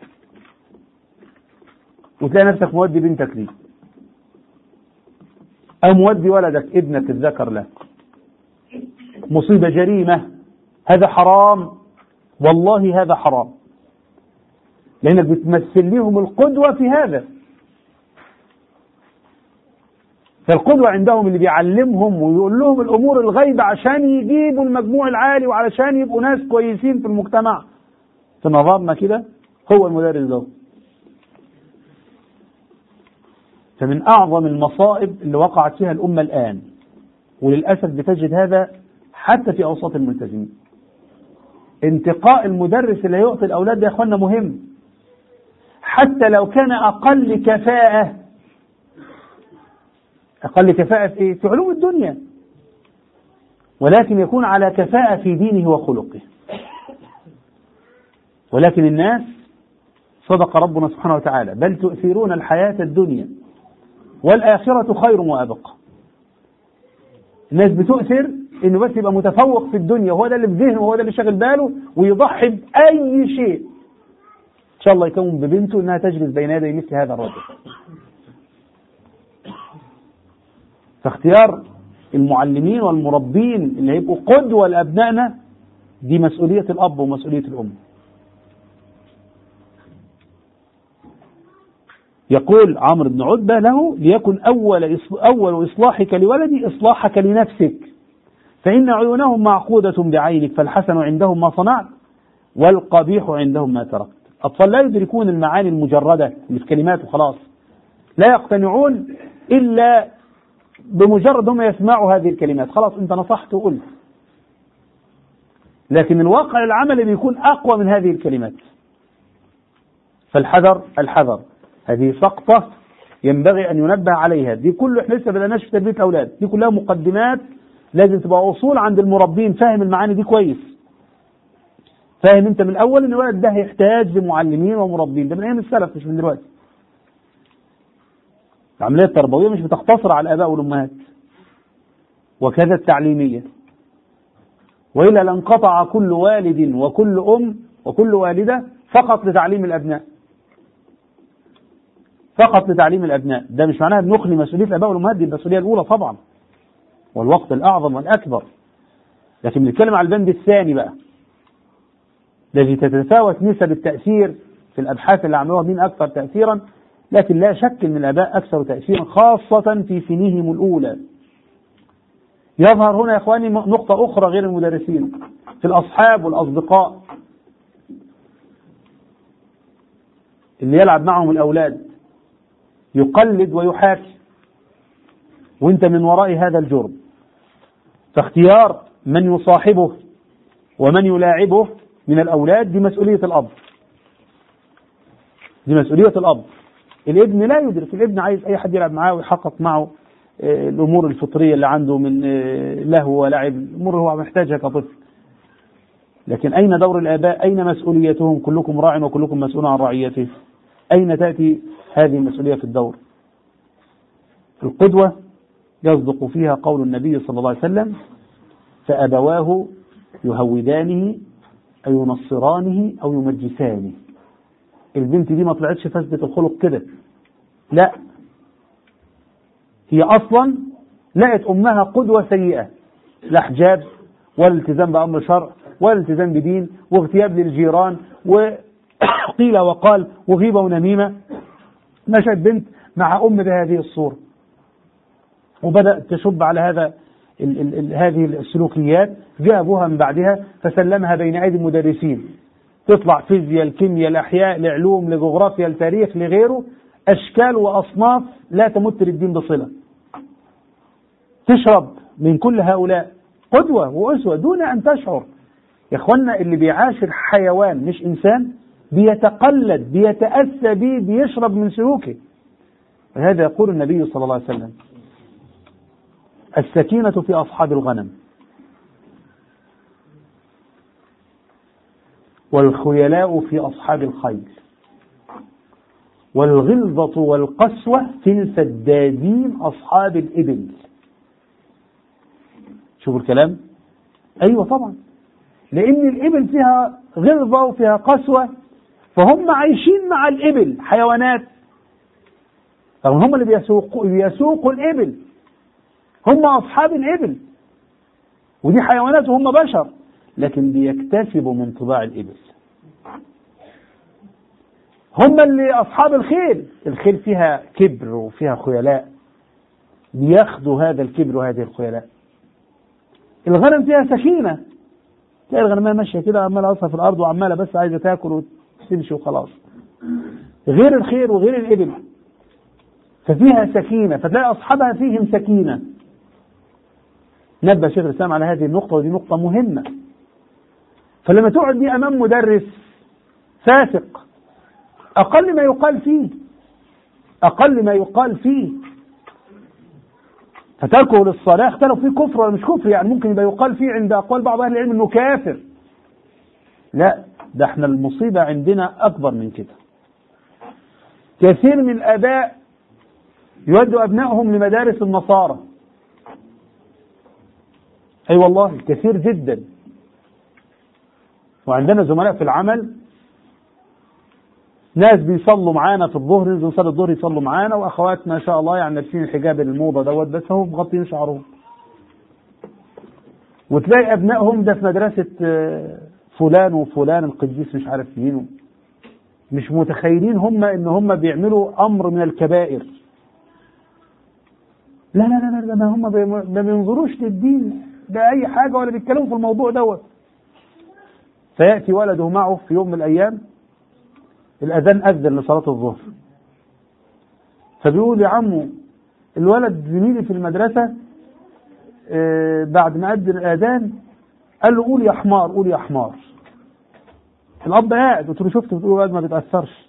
B: وتلاقي نفسك مودي بنتك ليه او مودي ولدك ابنك الذكر له مصيبة جريمة هذا حرام والله هذا حرام لأنك بتمثل لهم القدوة في هذا فالقدوة عندهم اللي بيعلمهم ويقول لهم الأمور الغيبة عشان يجيبوا المجموع العالي وعلشان يبقوا ناس كويسين في المجتمع في نظامنا كده هو المدرس ده فمن أعظم المصائب اللي وقعت فيها الأمة الآن وللأسف بتجد هذا حتى في أوساط الملتزمين انتقاء المدرس اللي يعطي الأولاد يا أخوانا مهم حتى لو كان أقل كفاءة أقل كفاءة في إيه؟ في علوم الدنيا ولكن يكون على كفاءة في دينه وخلقه ولكن الناس صدق ربنا سبحانه وتعالى بل تؤثرون الحياة الدنيا والآخرة خير وأبقى الناس بتؤثر انه بس يبقى متفوق في الدنيا وهو ده اللي في ذهنه وهو ده اللي شاغل باله ويضحي بأي شيء إن شاء الله يكون ببنته إنها تجلس بين يدي مثل هذا الرجل فاختيار المعلمين والمربين اللي هيبقوا قدوة لأبنائنا دي مسؤولية الأب ومسؤولية الأم يقول عمرو بن عتبة له ليكن أول أول إصلاحك لولدي إصلاحك لنفسك فإن عيونهم معقودة بعينك فالحسن عندهم ما صنعت والقبيح عندهم ما تركت أطفال لا يدركون المعاني المجردة اللي في كلمات وخلاص لا يقتنعون إلا بمجرد هم يسمعوا هذه الكلمات خلاص أنت نصحت وقلت لكن الواقع العملي بيكون أقوى من هذه الكلمات فالحذر الحذر هذه سقطة ينبغي أن ينبه عليها دي كله احنا لسه بدأناش في تربية الأولاد دي كلها مقدمات لازم تبقى أصول عند المربين فاهم المعاني دي كويس فاهم انت من الاول ان الولد ده هيحتاج لمعلمين ومربين ده من ايام السلف مش من دلوقتي العمليه التربويه مش بتقتصر على الاباء والامهات وكذا التعليميه والا لانقطع كل والد وكل ام وكل والده فقط لتعليم الابناء فقط لتعليم الابناء ده مش معناها نخلي مسؤوليه الاباء والامهات دي المسؤوليه الاولى طبعا والوقت الاعظم والاكبر لكن بنتكلم على البند الثاني بقى الذي تتفاوت نسب التأثير في الأبحاث اللي عملوها مين أكثر تأثيرا لكن لا شك أن الآباء أكثر تأثيرا خاصة في سنيهم الأولى يظهر هنا يا إخواني نقطة أخرى غير المدرسين في الأصحاب والأصدقاء اللي يلعب معهم الأولاد يقلد ويحاكي وانت من وراء هذا الجرم فاختيار من يصاحبه ومن يلاعبه من الأولاد دي مسؤولية الأب دي مسؤولية الأب الابن لا يدرك الابن عايز أي حد يلعب معاه ويحقق معه الأمور الفطرية اللي عنده من لهو ولعب الأمور هو محتاجها كطفل لكن أين دور الآباء أين مسؤوليتهم كلكم راع وكلكم مسؤول عن رعيته أين تأتي هذه المسؤولية في الدور القدوة يصدق فيها قول النبي صلى الله عليه وسلم فأبواه يهودانه أو ينصرانه أو يمجسانه البنت دي ما طلعتش فاسدة الخلق كده لا هي أصلا لقت أمها قدوة سيئة لا حجاب ولا التزام بأمر شرع ولا التزام بدين واغتياب للجيران وقيل وقال وغيبة ونميمة نشأت بنت مع أم بهذه الصورة وبدأت تشب على هذا ال ال ال هذه السلوكيات جاء أبوها من بعدها فسلمها بين أيدي المدرسين تطلع فيزياء الكيمياء الأحياء العلوم لجغرافيا التاريخ لغيره أشكال وأصناف لا تمت للدين بصلة تشرب من كل هؤلاء قدوة وأسوة دون أن تشعر يا إخوانا اللي بيعاشر حيوان مش إنسان بيتقلد بيتأسى به بيشرب من سلوكه هذا يقول النبي صلى الله عليه وسلم السكينة في أصحاب الغنم والخيلاء في أصحاب الخيل والغلظة والقسوة في السدادين أصحاب الإبل شوفوا الكلام أيوة طبعا لأن الإبل فيها غلظة وفيها قسوة فهم عايشين مع الإبل حيوانات طبعا هم اللي بيسوقوا بيسوقوا الإبل هم أصحاب الإبل ودي حيوانات وهم بشر لكن بيكتسبوا من طباع الإبل هم اللي أصحاب الخيل الخيل فيها كبر وفيها خيلاء بياخدوا هذا الكبر وهذه الخيلاء الغنم فيها سكينة تلاقي الغنمية ماشية كده عمالة أصلا في الأرض وعمالة بس عايزة تاكل وتمشي وخلاص غير الخير وغير الإبل ففيها سكينة فتلاقي أصحابها فيهم سكينة نبه شيخ الإسلام على هذه النقطة ودي نقطة مهمة فلما تقعد دي أمام مدرس فاسق أقل ما يقال فيه أقل ما يقال فيه فتركه للصلاة اختلف فيه كفر ولا مش كفر يعني ممكن يبقى يقال فيه عند أقوال بعض أهل العلم إنه كافر لا ده احنا المصيبة عندنا أكبر من كده كثير من الآباء يودوا أبنائهم لمدارس النصارى أي أيوة والله كثير جدا وعندنا زملاء في العمل ناس بيصلوا معانا في الظهر ينزلوا نصلي الظهر يصلوا معانا واخوات ما شاء الله يعني لابسين الحجاب الموضه دوت بس هم مغطين شعرهم وتلاقي ابنائهم ده في مدرسه فلان وفلان القديس مش عارف مين مش متخيلين هم ان هم بيعملوا امر من الكبائر لا لا لا لا ما هم ما بينظروش للدين بأي حاجة ولا بيتكلموا في الموضوع دوت فيأتي ولده معه في يوم من الأيام الأذان أذن لصلاة الظهر فبيقول يا عمو الولد زميلي في المدرسة آه بعد ما أذن الأذان قال له قول يا حمار قول يا حمار الأب قاعد قلت له شفت بتقول الولد ما بيتأثرش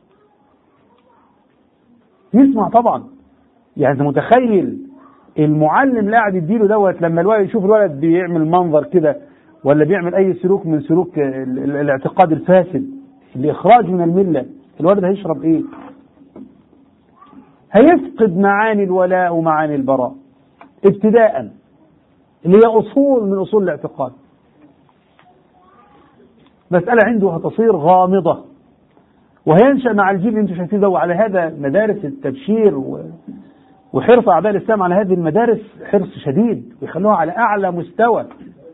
B: يسمع طبعا يعني أنت متخيل المعلم اللي قاعد يديله دوت لما الولد يشوف الولد بيعمل منظر كده ولا بيعمل اي سلوك من سلوك الاعتقاد الفاسد الاخراج من المله الولد هيشرب ايه هيفقد معاني الولاء ومعاني البراء ابتداء اللي هي اصول من اصول الاعتقاد مسألة عنده هتصير غامضة وهينشأ مع الجيل اللي انتم شايفين ده على هذا مدارس التبشير و... وحرص أعداء الإسلام على هذه المدارس حرص شديد ويخلوها على أعلى مستوى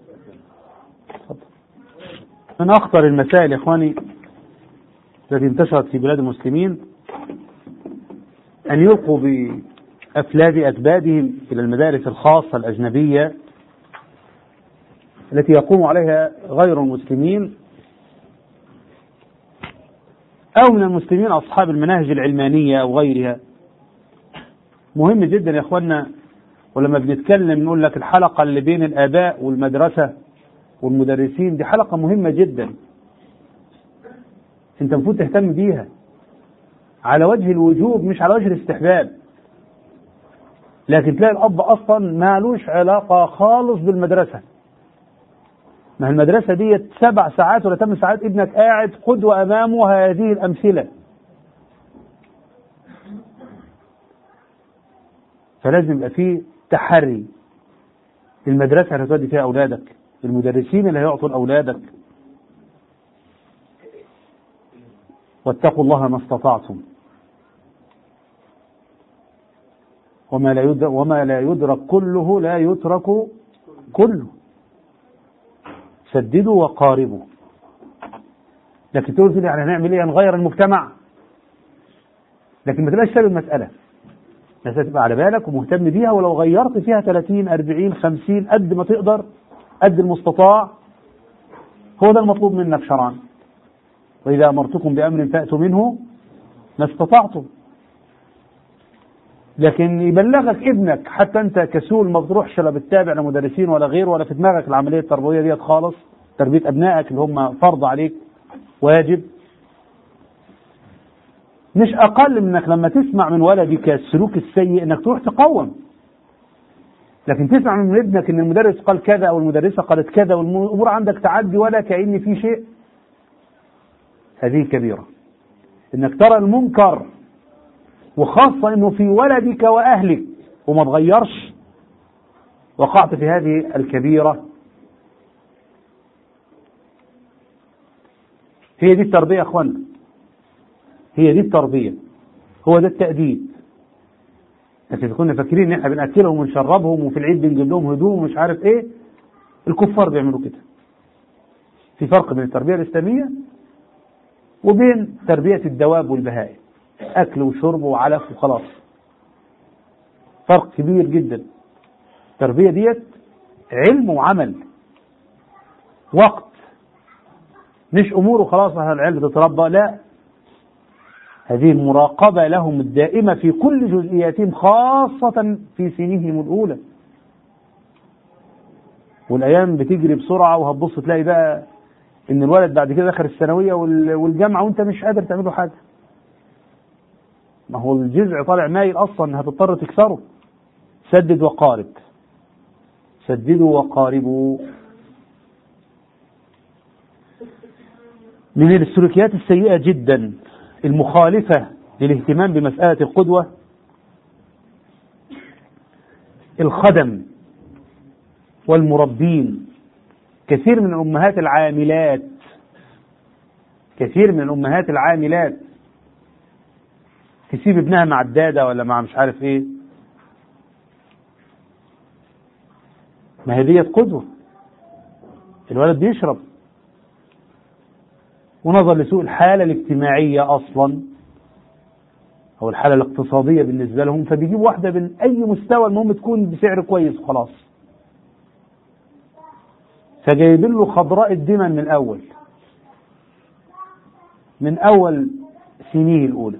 B: من أخطر المسائل يا إخواني التي انتشرت في بلاد المسلمين أن يلقوا بأفلاد أكبادهم إلى المدارس الخاصة الأجنبية التي يقوم عليها غير المسلمين أو من المسلمين أصحاب المناهج العلمانية أو غيرها مهم جدا يا اخوانا ولما بنتكلم نقول لك الحلقة اللي بين الآباء والمدرسة والمدرسين دي حلقة مهمة جدا انت المفروض تهتم بيها على وجه الوجوب مش على وجه الاستحباب لكن تلاقي الأب أصلا مالوش علاقة خالص بالمدرسة ما المدرسة دي سبع ساعات ولا ثمان ساعات ابنك قاعد قدوة أمامه هذه الأمثلة فلازم يبقى فيه تحري المدرسة اللي هتودي فيها أولادك المدرسين اللي هيعطوا لأولادك واتقوا الله ما استطعتم وما لا يدرك, وما لا يدرك كله لا يترك كله سددوا وقاربوا لكن تقول كده يعني هنعمل ايه نغير المجتمع لكن ما تبقاش سبب المسألة الناس تبقى على بالك ومهتم بيها ولو غيرت فيها 30 40 50 قد ما تقدر قد المستطاع هو ده المطلوب منك شرعا وإذا أمرتكم بأمر فأتوا منه ما استطعتم لكن يبلغك ابنك حتى انت كسول ما بتروحش لا بتتابع لا مدرسين ولا غير ولا في دماغك العمليه التربويه ديت خالص تربيه ابنائك اللي هم فرض عليك واجب مش اقل من انك لما تسمع من ولدك السلوك السيء انك تروح تقوم لكن تسمع من ابنك ان المدرس قال كذا او المدرسه قالت كذا والامور عندك تعدي ولا كأن في شيء هذه كبيره انك ترى المنكر وخاصة انه في ولدك واهلك وما تغيرش وقعت في هذه الكبيرة هي دي التربية يا اخوانا هي دي التربية هو ده التأديب لكن كنا فاكرين ان احنا بنأكلهم ونشربهم وفي العيد بنجيب لهم هدوم ومش عارف ايه الكفار بيعملوا كده في فرق بين التربية الإسلامية وبين تربية الدواب والبهائم أكل وشرب وعلف وخلاص فرق كبير جدا التربية ديت علم وعمل وقت مش أمور وخلاص العلم تتربى لا هذه المراقبة لهم الدائمة في كل جزئياتهم خاصة في سنينهم الأولى والأيام بتجري بسرعة وهتبص تلاقي بقى إن الولد بعد كده دخل الثانوية والجامعة وأنت مش قادر تعمل له حاجة ما هو الجذع طالع مايل اصلا هتضطر تكسره سدد وقارب سددوا وقاربوا من السلوكيات السيئة جدا المخالفة للاهتمام بمسألة القدوة الخدم والمربين كثير من الأمهات العاملات كثير من الأمهات العاملات تسيب ابنها مع الدادة ولا مع مش عارف ايه ما هي ديت قدوة الولد بيشرب ونظر لسوء الحالة الاجتماعية أصلا أو الحالة الاقتصادية بالنسبة لهم فبيجيب واحدة من أي مستوى المهم تكون بسعر كويس وخلاص فجايبين له خضراء الدمن من الأول من أول سنيه الأولى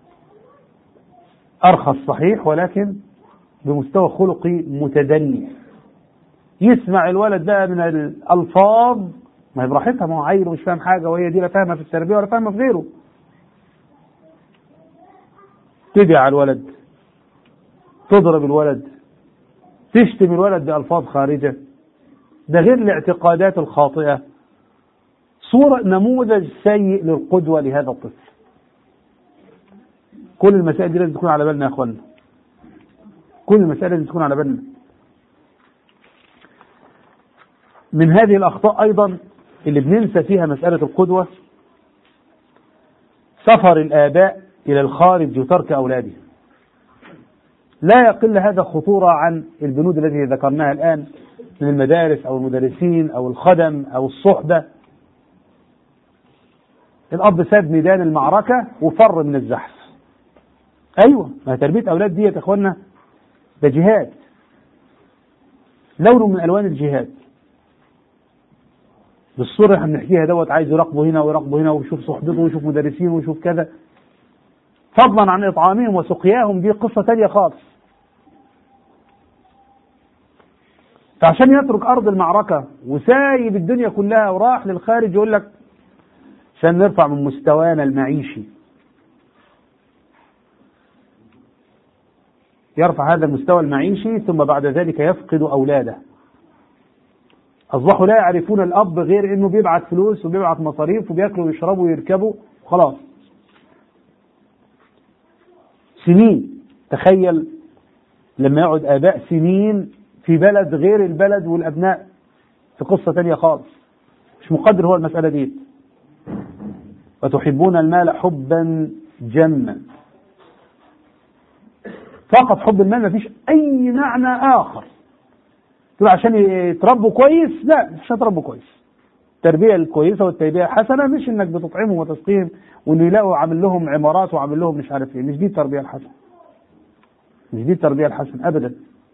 B: أرخص صحيح ولكن بمستوى خلقي متدني يسمع الولد بقى من الألفاظ ما هي براحتها ما هو عيل ومش فاهم حاجة وهي دي لا فاهمة في التربية ولا فاهمة في غيره تدعي على الولد تضرب الولد تشتم الولد بألفاظ خارجة ده غير الاعتقادات الخاطئة صورة نموذج سيء للقدوة لهذا الطفل كل المسائل دي لازم تكون على بالنا يا اخوانا كل المسائل لازم تكون على بالنا من هذه الاخطاء ايضا اللي بننسى فيها مسألة القدوة سفر الآباء إلى الخارج وترك أولادهم لا يقل هذا خطورة عن البنود التي ذكرناها الآن من المدارس أو المدرسين أو الخدم أو الصحبة الأب ساب ميدان المعركة وفر من الزحف أيوة ما تربية أولاد دي يا إخوانا ده جهاد لون من ألوان الجهاد بالصورة اللي احنا بنحكيها دوت عايز يراقبه هنا ويراقبه هنا ويشوف صحبته ويشوف مدرسين ويشوف كذا فضلا عن إطعامهم وسقياهم دي قصة تانية خالص فعشان يترك أرض المعركة وسايب الدنيا كلها وراح للخارج يقول لك عشان نرفع من مستوانا المعيشي يرفع هذا المستوى المعيشي ثم بعد ذلك يفقد أولاده أصبحوا لا يعرفون الأب غير إنه بيبعت فلوس وبيبعت مصاريف وبياكلوا ويشربوا ويركبوا خلاص سنين تخيل لما يقعد آباء سنين في بلد غير البلد والأبناء في قصة تانية خالص مش مقدر هو المسألة دي وتحبون المال حبا جما فقط حب المال مفيش أي معنى آخر تقول عشان يتربوا كويس لا مش هتربوا كويس التربية الكويسة والتربية الحسنة مش انك بتطعمهم وتسقيهم وان يلاقوا عامل لهم عمارات وعامل لهم مش عارف ايه مش دي التربية الحسنة مش دي التربية الحسنة ابدا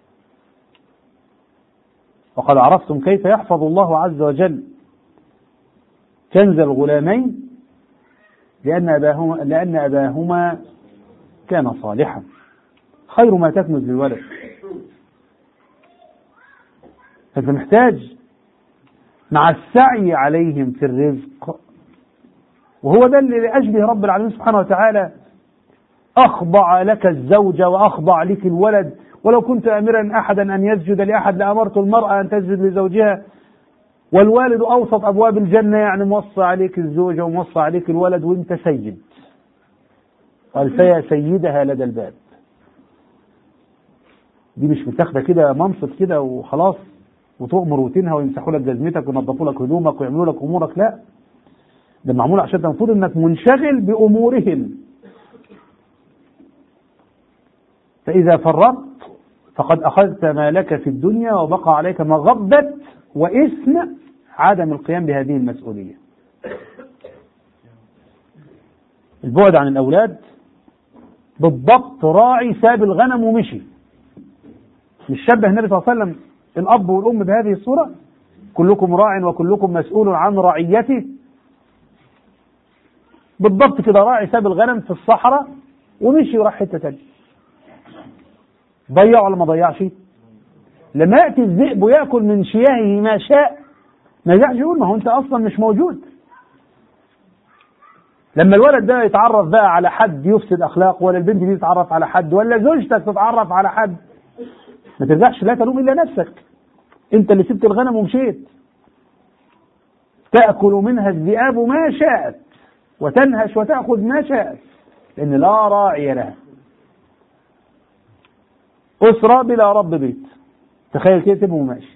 B: وقد عرفتم كيف يحفظ الله عز وجل كنز الغلامين لأن أباهما, لأن أباهما كان صالحا خير ما تكنز للولد فأنت محتاج مع السعي عليهم في الرزق وهو ده اللي أشبه رب العالمين سبحانه وتعالى أخضع لك الزوجة وأخضع لك الولد ولو كنت أمرا أحدا أن يسجد لأحد لأمرت المرأة أن تسجد لزوجها والوالد أوسط أبواب الجنة يعني موصى عليك الزوجة وموصى عليك الولد وأنت سيد قال فيا سيدها لدى الباب دي مش متاخده كده منصب كده وخلاص وتؤمر وتنهى ويمسحوا لك جزمتك وينظفوا لك هدومك ويعملوا لك امورك لا ده معمول عشان ده المفروض انك منشغل بامورهم فاذا فرطت فقد اخذت ما لك في الدنيا وبقى عليك مغبه واثم عدم القيام بهذه المسؤوليه البعد عن الاولاد بالضبط راعي ساب الغنم ومشي مش شبه النبي صلى الله عليه وسلم الأب والأم بهذه الصورة كلكم راع وكلكم مسؤول عن رعيته بالضبط كده راعي ساب الغنم في الصحراء ومشي وراح حتة تانية ضيع ولا ما ضيعش لما يأتي الذئب ويأكل من شياهه ما شاء ما يرجعش يقول ما هو أنت أصلا مش موجود لما الولد ده يتعرف بقى على حد يفسد أخلاق ولا البنت دي تتعرف على حد ولا زوجتك تتعرف على حد ما ترجعش لا تلوم الا نفسك انت اللي سبت الغنم ومشيت تاكل منها الذئاب ما شاءت وتنهش وتاخذ ما شاءت لان لا راعي لها اسره بلا رب بيت تخيل كده تبقى وماشي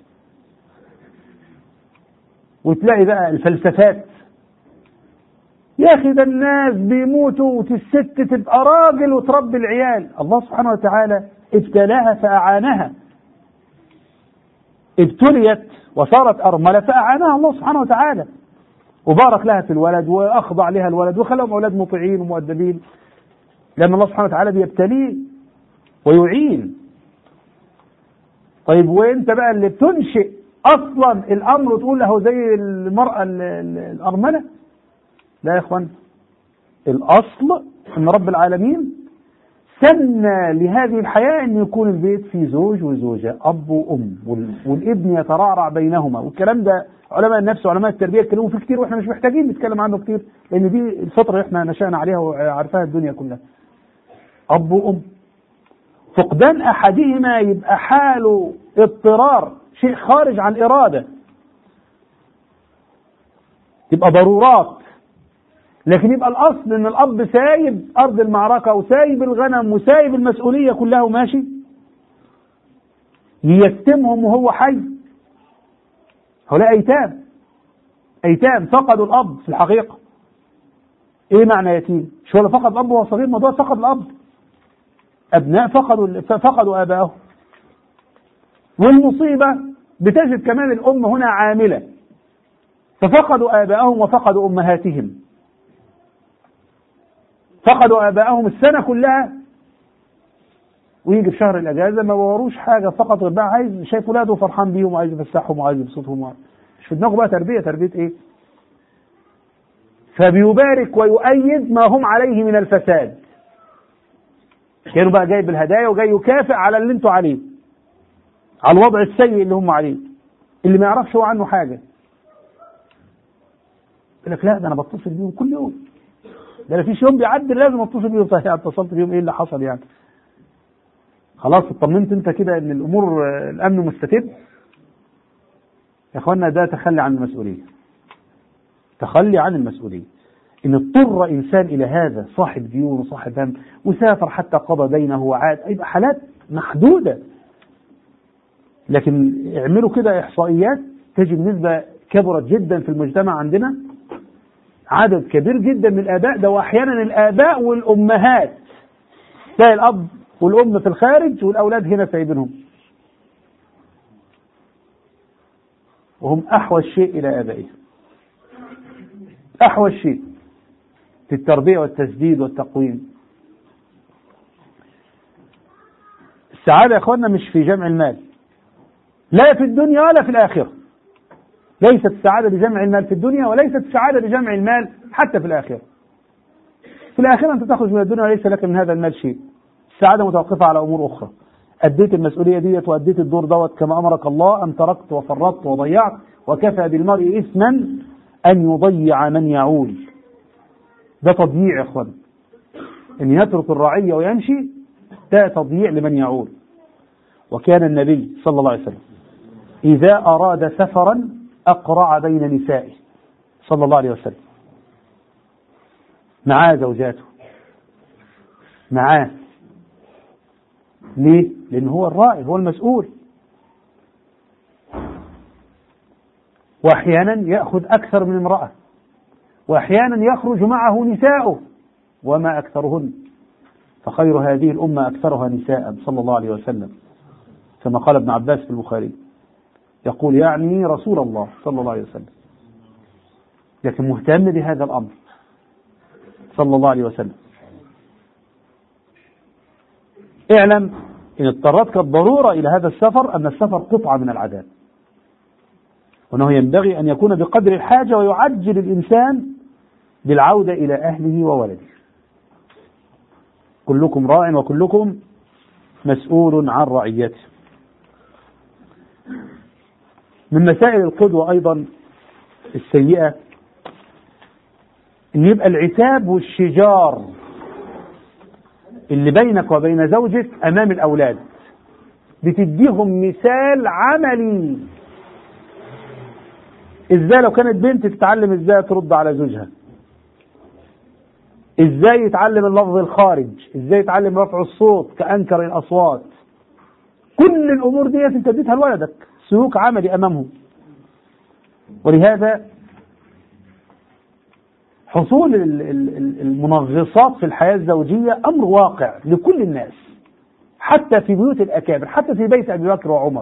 B: وتلاقي بقى الفلسفات يا اخي ده الناس بيموتوا والست تبقى راجل وتربي العيال الله سبحانه وتعالى ابتلاها فأعانها ابتليت وصارت أرملة فأعانها الله سبحانه وتعالى وبارك لها في الولد وأخضع لها الولد وخلهم أولاد مطيعين ومؤدبين لأن الله سبحانه وتعالى بيبتليه ويعين طيب وانت بقى اللي بتنشئ اصلا الامر وتقول له زي المراه الارمله لا يا اخوان الاصل ان رب العالمين سن لهذه الحياة أن يكون البيت فيه زوج وزوجة أب وأم والابن يترعرع بينهما والكلام ده علماء النفس وعلماء التربية اتكلموا فيه كتير وإحنا مش محتاجين نتكلم عنه كتير لأن دي الفترة اللي إحنا نشأنا عليها وعرفها الدنيا كلها أب وأم فقدان أحدهما يبقى حاله اضطرار شيء خارج عن إرادة تبقى ضرورات لكن يبقى الاصل ان الاب سايب ارض المعركه وسايب الغنم وسايب المسؤوليه كلها وماشي ييتمهم وهو حي هؤلاء ايتام ايتام فقدوا الاب في الحقيقه ايه معنى يتيم مش هو فقد الاب وهو صغير ما ده فقد الاب ابناء فقدوا فقدوا ابائهم والمصيبه بتجد كمان الام هنا عامله ففقدوا ابائهم وفقدوا امهاتهم فقدوا ابائهم السنه كلها ويجي في شهر الاجازه ما وروش حاجه فقط غير بقى عايز شايف ولاده فرحان بيهم وعايز يفسحهم وعايز يبسطهم مش في دماغه بقى تربيه تربيه ايه؟ فبيبارك ويؤيد ما هم عليه من الفساد كانوا بقى جايب الهدايا وجاي يكافئ على اللي انتوا عليه على الوضع السيء اللي هم عليه اللي ما يعرفش هو عنه حاجه يقول لك لا ده انا بتصل بيهم كل يوم ده انا فيش يوم بيعدي لازم اتصل بيهم صحيح اتصلت بيهم ايه اللي حصل يعني خلاص اطمنت انت كده ان الامور الامن مستتب يا اخوانا ده تخلي عن المسؤوليه تخلي عن المسؤوليه ان اضطر انسان الى هذا صاحب ديون وصاحب هم وسافر حتى قضى دينه وعاد يبقى حالات
C: محدودة لكن اعملوا كده إحصائيات تجد نسبة كبرت جدا في المجتمع عندنا عدد كبير جدا من الآباء ده وأحيانا الآباء والأمهات تلاقي الأب والأم في الخارج والأولاد هنا سايبينهم وهم أحوج شيء إلى آبائهم أحوج شيء في التربية والتسديد والتقويم السعادة يا أخوانا مش في جمع المال لا في الدنيا ولا في الآخرة ليست السعادة بجمع المال في الدنيا وليست السعادة بجمع المال حتى في الآخرة في الآخرة أنت تخرج من الدنيا وليس لك من هذا المال شيء السعادة متوقفة على أمور أخرى أديت المسؤولية ديت وأديت الدور دوت كما أمرك الله أم تركت وفرطت وضيعت وكفى بالمرء إثما أن يضيع من يعول ده تضييع يا إخوان أن يترك الرعية ويمشي ده تضييع لمن يعول وكان النبي صلى الله عليه وسلم إذا أراد سفرا أقرع بين نسائه صلى الله عليه وسلم معاه زوجاته معاه ليه؟ لأن هو الراعي هو المسؤول وأحيانا يأخذ أكثر من امرأة وأحيانا يخرج معه نساؤه وما أكثرهن فخير هذه الأمة أكثرها نساء صلى الله عليه وسلم كما قال ابن عباس في البخاري يقول يعني رسول الله صلى الله عليه وسلم لكن مهتم بهذا الأمر صلى الله عليه وسلم اعلم إن اضطرتك الضرورة إلى هذا السفر أن السفر قطعة من العذاب وأنه ينبغي أن يكون بقدر الحاجة ويعجل الإنسان بالعودة إلى أهله وولده كلكم راع وكلكم مسؤول عن رعيته من مسائل القدوة أيضا السيئة أن يبقى العتاب والشجار اللي بينك وبين زوجك أمام الأولاد بتديهم مثال عملي ازاي لو كانت بنت تتعلم ازاي ترد على زوجها ازاي يتعلم اللفظ الخارج ازاي يتعلم رفع الصوت كأنكر الأصوات كل الأمور دي انت اديتها لولدك سلوك عملي أمامهم ولهذا حصول المنغصات في الحياة الزوجية أمر واقع لكل الناس حتى في بيوت الأكابر حتى في بيت أبي بكر وعمر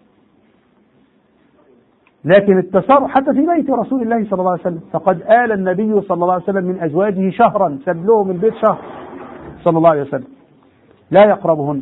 C: لكن التصرف حتى في بيت رسول الله صلى الله عليه وسلم فقد آل النبي صلى الله عليه وسلم من أزواجه شهرا سب له من البيت شهر صلى الله عليه وسلم لا يقربهن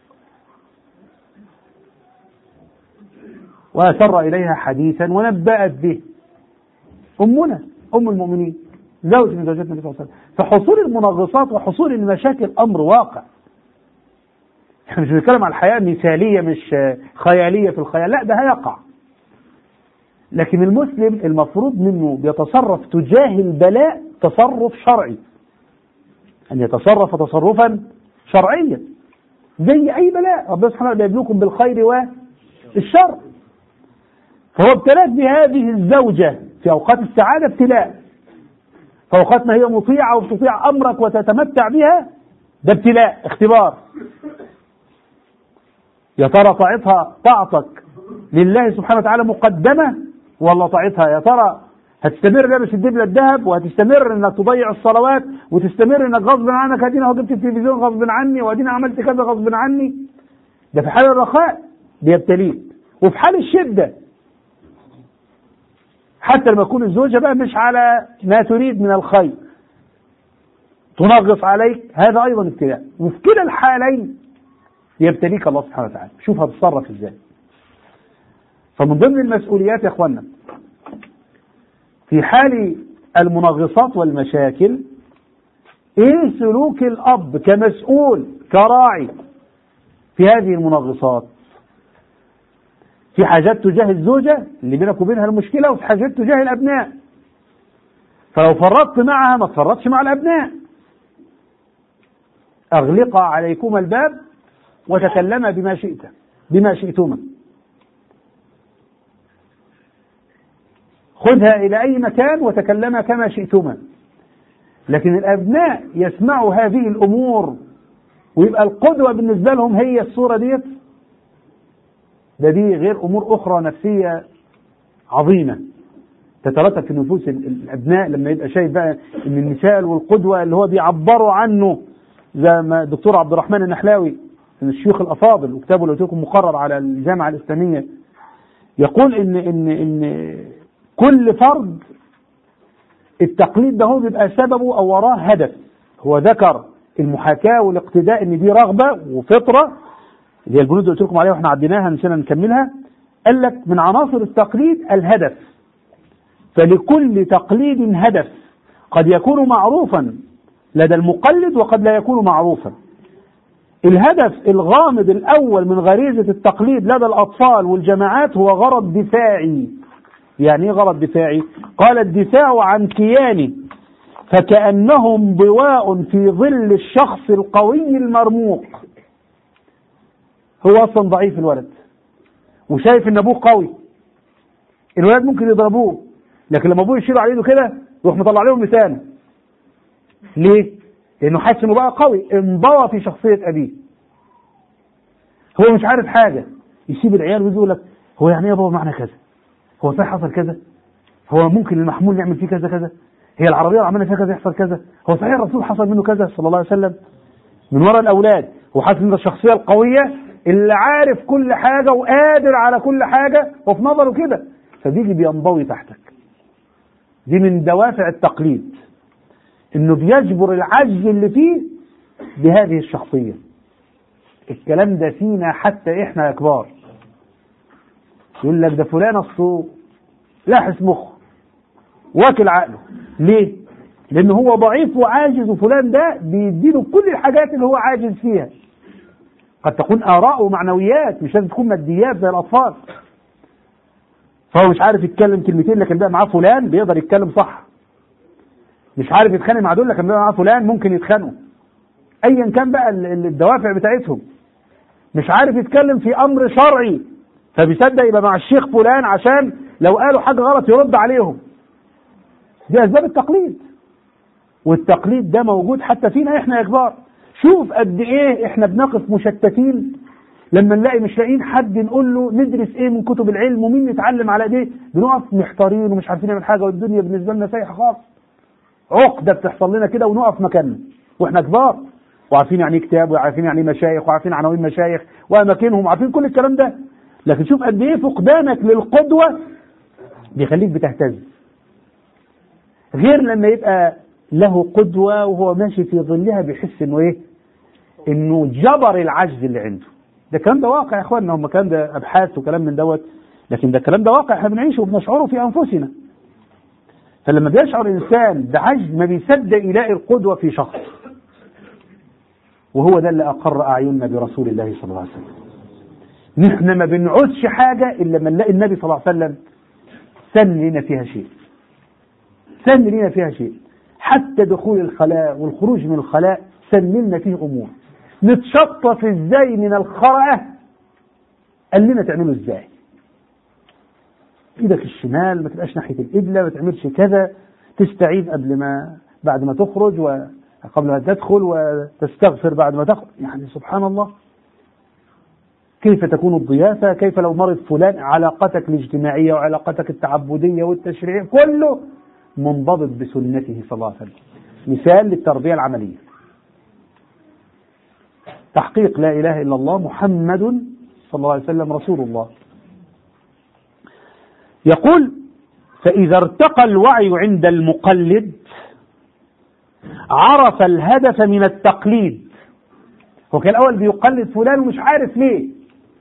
C: وأسر إليها حديثا ونبأت به أمنا أم المؤمنين زوج من زوجات النبي صلى الله عليه وسلم فحصول المنغصات وحصول المشاكل أمر واقع احنا مش بنتكلم عن الحياة مثالية مش خيالية في الخيال لا ده هيقع لكن المسلم المفروض منه بيتصرف تجاه البلاء تصرف شرعي أن يتصرف تصرفا شرعيا زي أي بلاء ربنا سبحانه وتعالى يبلوكم بالخير والشر فهو ابتلاك بهذه الزوجة في أوقات السعادة ابتلاء في أوقات ما هي مطيعة وبتطيع أمرك وتتمتع بها ده ابتلاء اختبار يا ترى طاعتها طاعتك لله سبحانه وتعالى مقدمة ولا طاعتها يا ترى هتستمر لابس الدبلة الذهب وهتستمر انك تضيع الصلوات وتستمر انك غصب عنك ادينا اهو جبت التلفزيون غصب عني وادينا عملت كذا غصب عني ده في حال الرخاء بيبتليك وفي حال الشدة حتى لما تكون الزوجة بقى مش على ما تريد من الخير تنغص عليك هذا أيضا ابتلاء وفي كلا الحالين يبتليك الله سبحانه وتعالى شوف هتتصرف ازاي فمن ضمن المسؤوليات يا اخوانا في حال المنغصات والمشاكل ايه سلوك الاب كمسؤول كراعي في هذه المنغصات في حاجات تجاه الزوجة اللي بينك وبينها المشكلة وفي حاجات تجاه الأبناء فلو فرطت معها ما تفرطش مع الأبناء أغلقا عليكما الباب وتكلما بما شئت بما شئتما خذها إلى أي مكان وتكلما كما شئتما لكن الأبناء يسمعوا هذه الأمور ويبقى القدوة بالنسبة لهم هي الصورة ديت ده دي غير أمور أخرى نفسية عظيمة تترتب في نفوس ال- الأبناء لما يبقى شايف بقى إن المثال والقدوة اللي هو بيعبروا عنه زي ما الدكتور عبد الرحمن النحلاوي من الشيوخ الأفاضل وكتابه اللي قلت لكم مقرر على الجامعة الإسلامية يقول إن إن إن كل فرد التقليد ده هو بيبقى سببه أو وراه هدف هو ذكر المحاكاة والاقتداء إن دي رغبة وفطرة اللي هي البنود اللي قلت لكم عليها واحنا عديناها نسينا نكملها قال لك من عناصر التقليد الهدف فلكل تقليد هدف قد يكون معروفا لدى المقلد وقد لا يكون معروفا الهدف الغامض الأول من غريزة التقليد لدى الأطفال والجماعات هو غرض دفاعي يعني ايه غرض دفاعي قال الدفاع عن كياني فكأنهم ضواء في ظل الشخص القوي المرموق هو أصلا ضعيف الولد وشايف ان ابوه قوي الولاد ممكن يضربوه لكن لما ابوه يشيل على ايده كده يروح مطلع لهم لسانه ليه؟ لانه حاسس انه بقى قوي انضوى في شخصيه ابيه هو مش عارف حاجه يسيب العيال ويقول لك هو يعني ايه يا بابا معنى كذا؟ هو صحيح حصل كذا؟ هو ممكن المحمول نعمل فيه كذا كذا؟ هي العربيه لو عملنا فيها كذا يحصل كذا؟ هو صحيح الرسول حصل منه كذا صلى الله عليه وسلم؟ من وراء الاولاد وحاسس ان الشخصيه القويه اللي عارف كل حاجه وقادر على كل حاجه وفي نظره كده فبيجي بينضوي تحتك دي من دوافع التقليد انه بيجبر العجز اللي فيه بهذه الشخصيه الكلام ده فينا حتى احنا يا كبار يقول لك ده فلان اصله لاحس مخه واكل عقله ليه؟ لان هو ضعيف وعاجز وفلان ده بيديله كل الحاجات اللي هو عاجز فيها قد تكون آراء ومعنويات مش لازم تكون ماديات زي الأطفال فهو مش عارف يتكلم كلمتين لكن بقى معاه فلان بيقدر يتكلم صح مش عارف يتخانق مع دول لكن بقى معاه فلان ممكن يتخانقوا ايا كان بقى ال- ال- الدوافع بتاعتهم مش عارف يتكلم في امر شرعي فبيصدق يبقى مع الشيخ فلان عشان لو قالوا حاجه غلط يرد عليهم دي اسباب التقليد والتقليد ده موجود حتى فينا احنا يا كبار شوف قد ايه احنا بنقف مشتتين لما نلاقي مش لاقيين حد نقول له ندرس ايه من كتب العلم ومين نتعلم على ايه بنقف محتارين ومش عارفين نعمل حاجه والدنيا بالنسبه لنا سايحه خالص عقده بتحصل لنا كده ونقف مكاننا واحنا كبار وعارفين يعني ايه كتاب وعارفين يعني ايه مشايخ وعارفين عناوين مشايخ واماكنهم وعارفين كل الكلام ده لكن شوف قد ايه فقدانك للقدوه بيخليك بتهتز غير لما يبقى له قدوة وهو ماشي في ظلها بيحس انه ايه انه جبر العجز اللي عنده ده الكلام ده واقع يا اخوانا هم كلام ده ابحاث وكلام من دوت لكن ده الكلام ده واقع احنا بنعيشه وبنشعره في انفسنا فلما بيشعر الانسان بعجز ما بيصدق يلاقي القدوة في شخص وهو ده اللي اقر اعيننا برسول الله صلى الله عليه وسلم نحن ما بنعوزش حاجة الا لما نلاقي النبي صلى الله عليه وسلم سن لنا فيها شيء سن لنا فيها شيء حتى دخول الخلاء والخروج من الخلاء سنلنا فيه امور نتشطف ازاي من الخرأة قال لنا تعملوا ازاي ايدك الشمال ما تبقاش ناحية القبلة ما تعملش كذا تستعيذ قبل ما بعد ما تخرج وقبل ما تدخل وتستغفر بعد ما تخرج يعني سبحان الله كيف تكون الضيافة كيف لو مرض فلان علاقتك الاجتماعية وعلاقتك التعبدية والتشريعية كله منضبط بسنته صلى الله عليه وسلم مثال للتربية العملية تحقيق لا إله إلا الله محمد صلى الله عليه وسلم رسول الله يقول فإذا ارتقى الوعي عند المقلد عرف الهدف من التقليد هو كان الأول بيقلد فلان ومش عارف ليه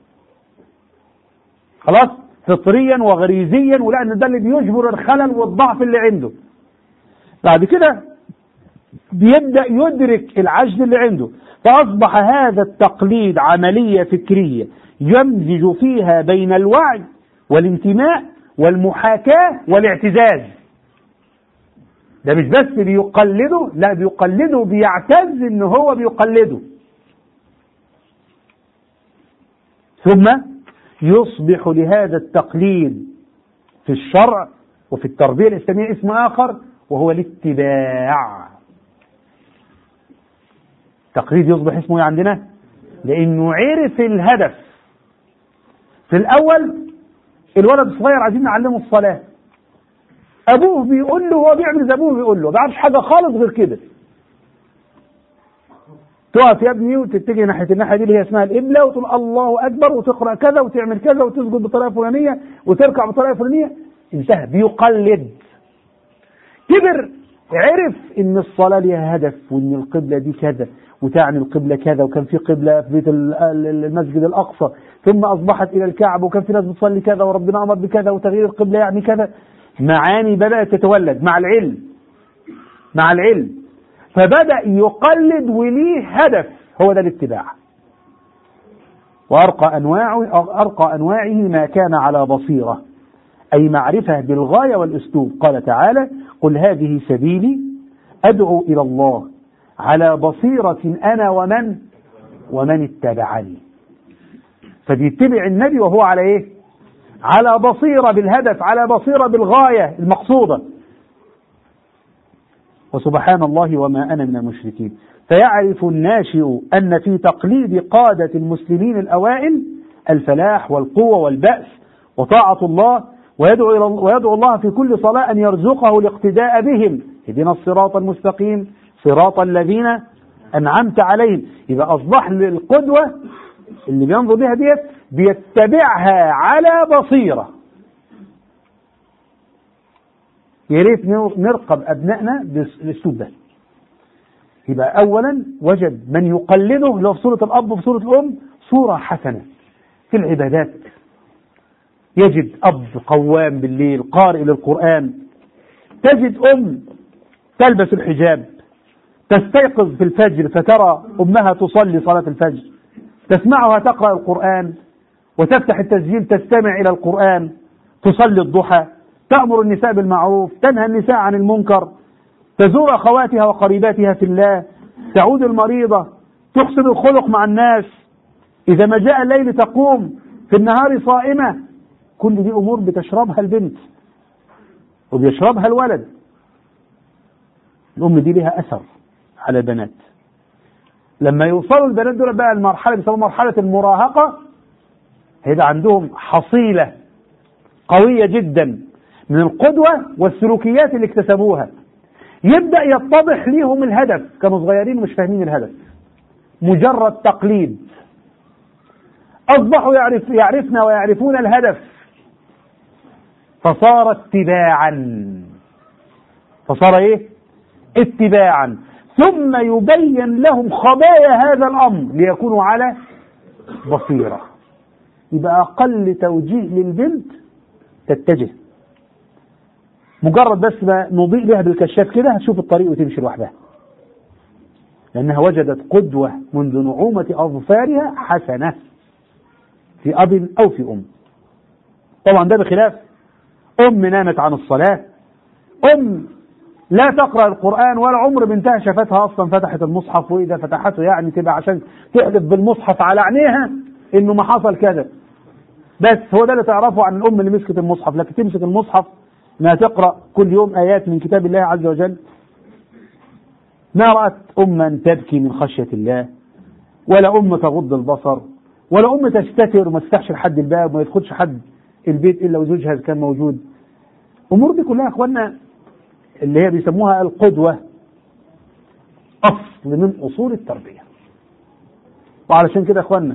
C: خلاص فطريا وغريزيا ولأن ده اللي بيجبر الخلل والضعف اللي عنده بعد كده بيبدأ يدرك العجز اللي عنده فأصبح هذا التقليد عملية فكرية يمزج فيها بين الوعي والانتماء والمحاكاة والاعتزاز ده مش بس بيقلده لا بيقلده بيعتز ان هو بيقلده ثم يصبح لهذا التقليد في الشرع وفي التربية الإسلامية اسم آخر وهو الاتباع تقليد يصبح اسمه إيه عندنا لأنه عرف الهدف في الأول الولد الصغير عايزين نعلمه الصلاة أبوه بيقول له هو بيعمل زي أبوه بيقول له ما بيعرفش حاجة خالص غير كده تقف يا ابني وتتجه ناحية الناحية دي اللي هي اسمها القبلة وتقول الله أكبر وتقرأ كذا وتعمل كذا وتسجد بطريقة فلانية وتركع بطريقة فلانية انتهى بيقلد كبر عرف ان الصلاة ليها هدف وان القبلة دي كذا وتعني القبلة كذا وكان في قبلة في بيت ال- ال- المسجد الأقصى ثم أصبحت إلى الكعبة وكان في ناس بتصلي كذا وربنا أمر بكذا وتغيير القبلة يعني كذا معاني بدأت تتولد مع العلم مع العلم فبدأ يقلد وليه هدف هو ده الاتباع وأرقى أنواعه أرقى أنواعه ما كان على بصيرة أي معرفة بالغاية والأسلوب قال تعالى قل هذه سبيلي أدعو إلى الله على بصيرة أنا ومن ومن اتبعني فبيتبع النبي وهو على إيه على بصيرة بالهدف على بصيرة بالغاية المقصودة وسبحان الله وما أنا من المشركين فيعرف الناشئ أن في تقليد قادة المسلمين الأوائل الفلاح والقوة والبأس وطاعة الله ويدعو, إلى ويدعو الله في كل صلاة أن يرزقه الاقتداء بهم اهدنا الصراط المستقيم صراط الذين أنعمت عليهم إذا أصبح القدوة اللي بينظر بها ديت بيتبعها على بصيرة يا ريت نرقب أبنائنا بالأسلوب ده يبقى أولا وجد من يقلده لو في صورة الأب وفي صورة الأم صورة حسنة في العبادات يجد أب قوام بالليل قارئ للقرآن تجد أم تلبس الحجاب تستيقظ في الفجر فترى أمها تصلي صلاة الفجر تسمعها تقرأ القرآن وتفتح التسجيل تستمع إلى القرآن تصلي الضحى تأمر النساء بالمعروف تنهى النساء عن المنكر تزور أخواتها وقريباتها في الله تعود المريضة تحسن الخلق مع الناس إذا ما جاء الليل تقوم في النهار صائمة كل دي أمور بتشربها البنت وبيشربها الولد الأم دي لها أثر على البنات لما يوصلوا البنات دول بقى المرحلة بيسموها مرحلة المراهقة هيبقى عندهم حصيلة قوية جدا من القدوة والسلوكيات اللي اكتسبوها يبدأ يتضح ليهم الهدف كانوا صغيرين ومش فاهمين الهدف مجرد تقليد أصبحوا يعرف يعرفنا ويعرفون الهدف فصار اتباعا فصار ايه اتباعا ثم يبين لهم خبايا هذا الامر ليكونوا على بصيره يبقى اقل توجيه للبنت تتجه مجرد بس ما نضيء لها بالكشاف كده هتشوف الطريق وتمشي لوحدها لانها وجدت قدوه منذ نعومه اظفارها حسنه في اب او في ام طبعا ده بخلاف ام نامت عن الصلاه ام لا تقرا القران ولا عمر بنتها شافتها اصلا فتحت المصحف واذا فتحته يعني تبقى عشان تحلف بالمصحف على عينيها انه ما حصل كذا بس هو ده اللي تعرفه عن الام اللي مسكت المصحف لكن تمسك المصحف انها تقرا كل يوم ايات من كتاب الله عز وجل ما رات اما تبكي من خشيه الله ولا ام تغض البصر ولا ام تستتر وما تفتحش لحد الباب وما يدخلش حد البيت الا وزوجها إذا كان موجود الامور دي كلها يا اخوانا اللي هي بيسموها القدوه اصل من اصول التربيه وعلشان كده يا اخوانا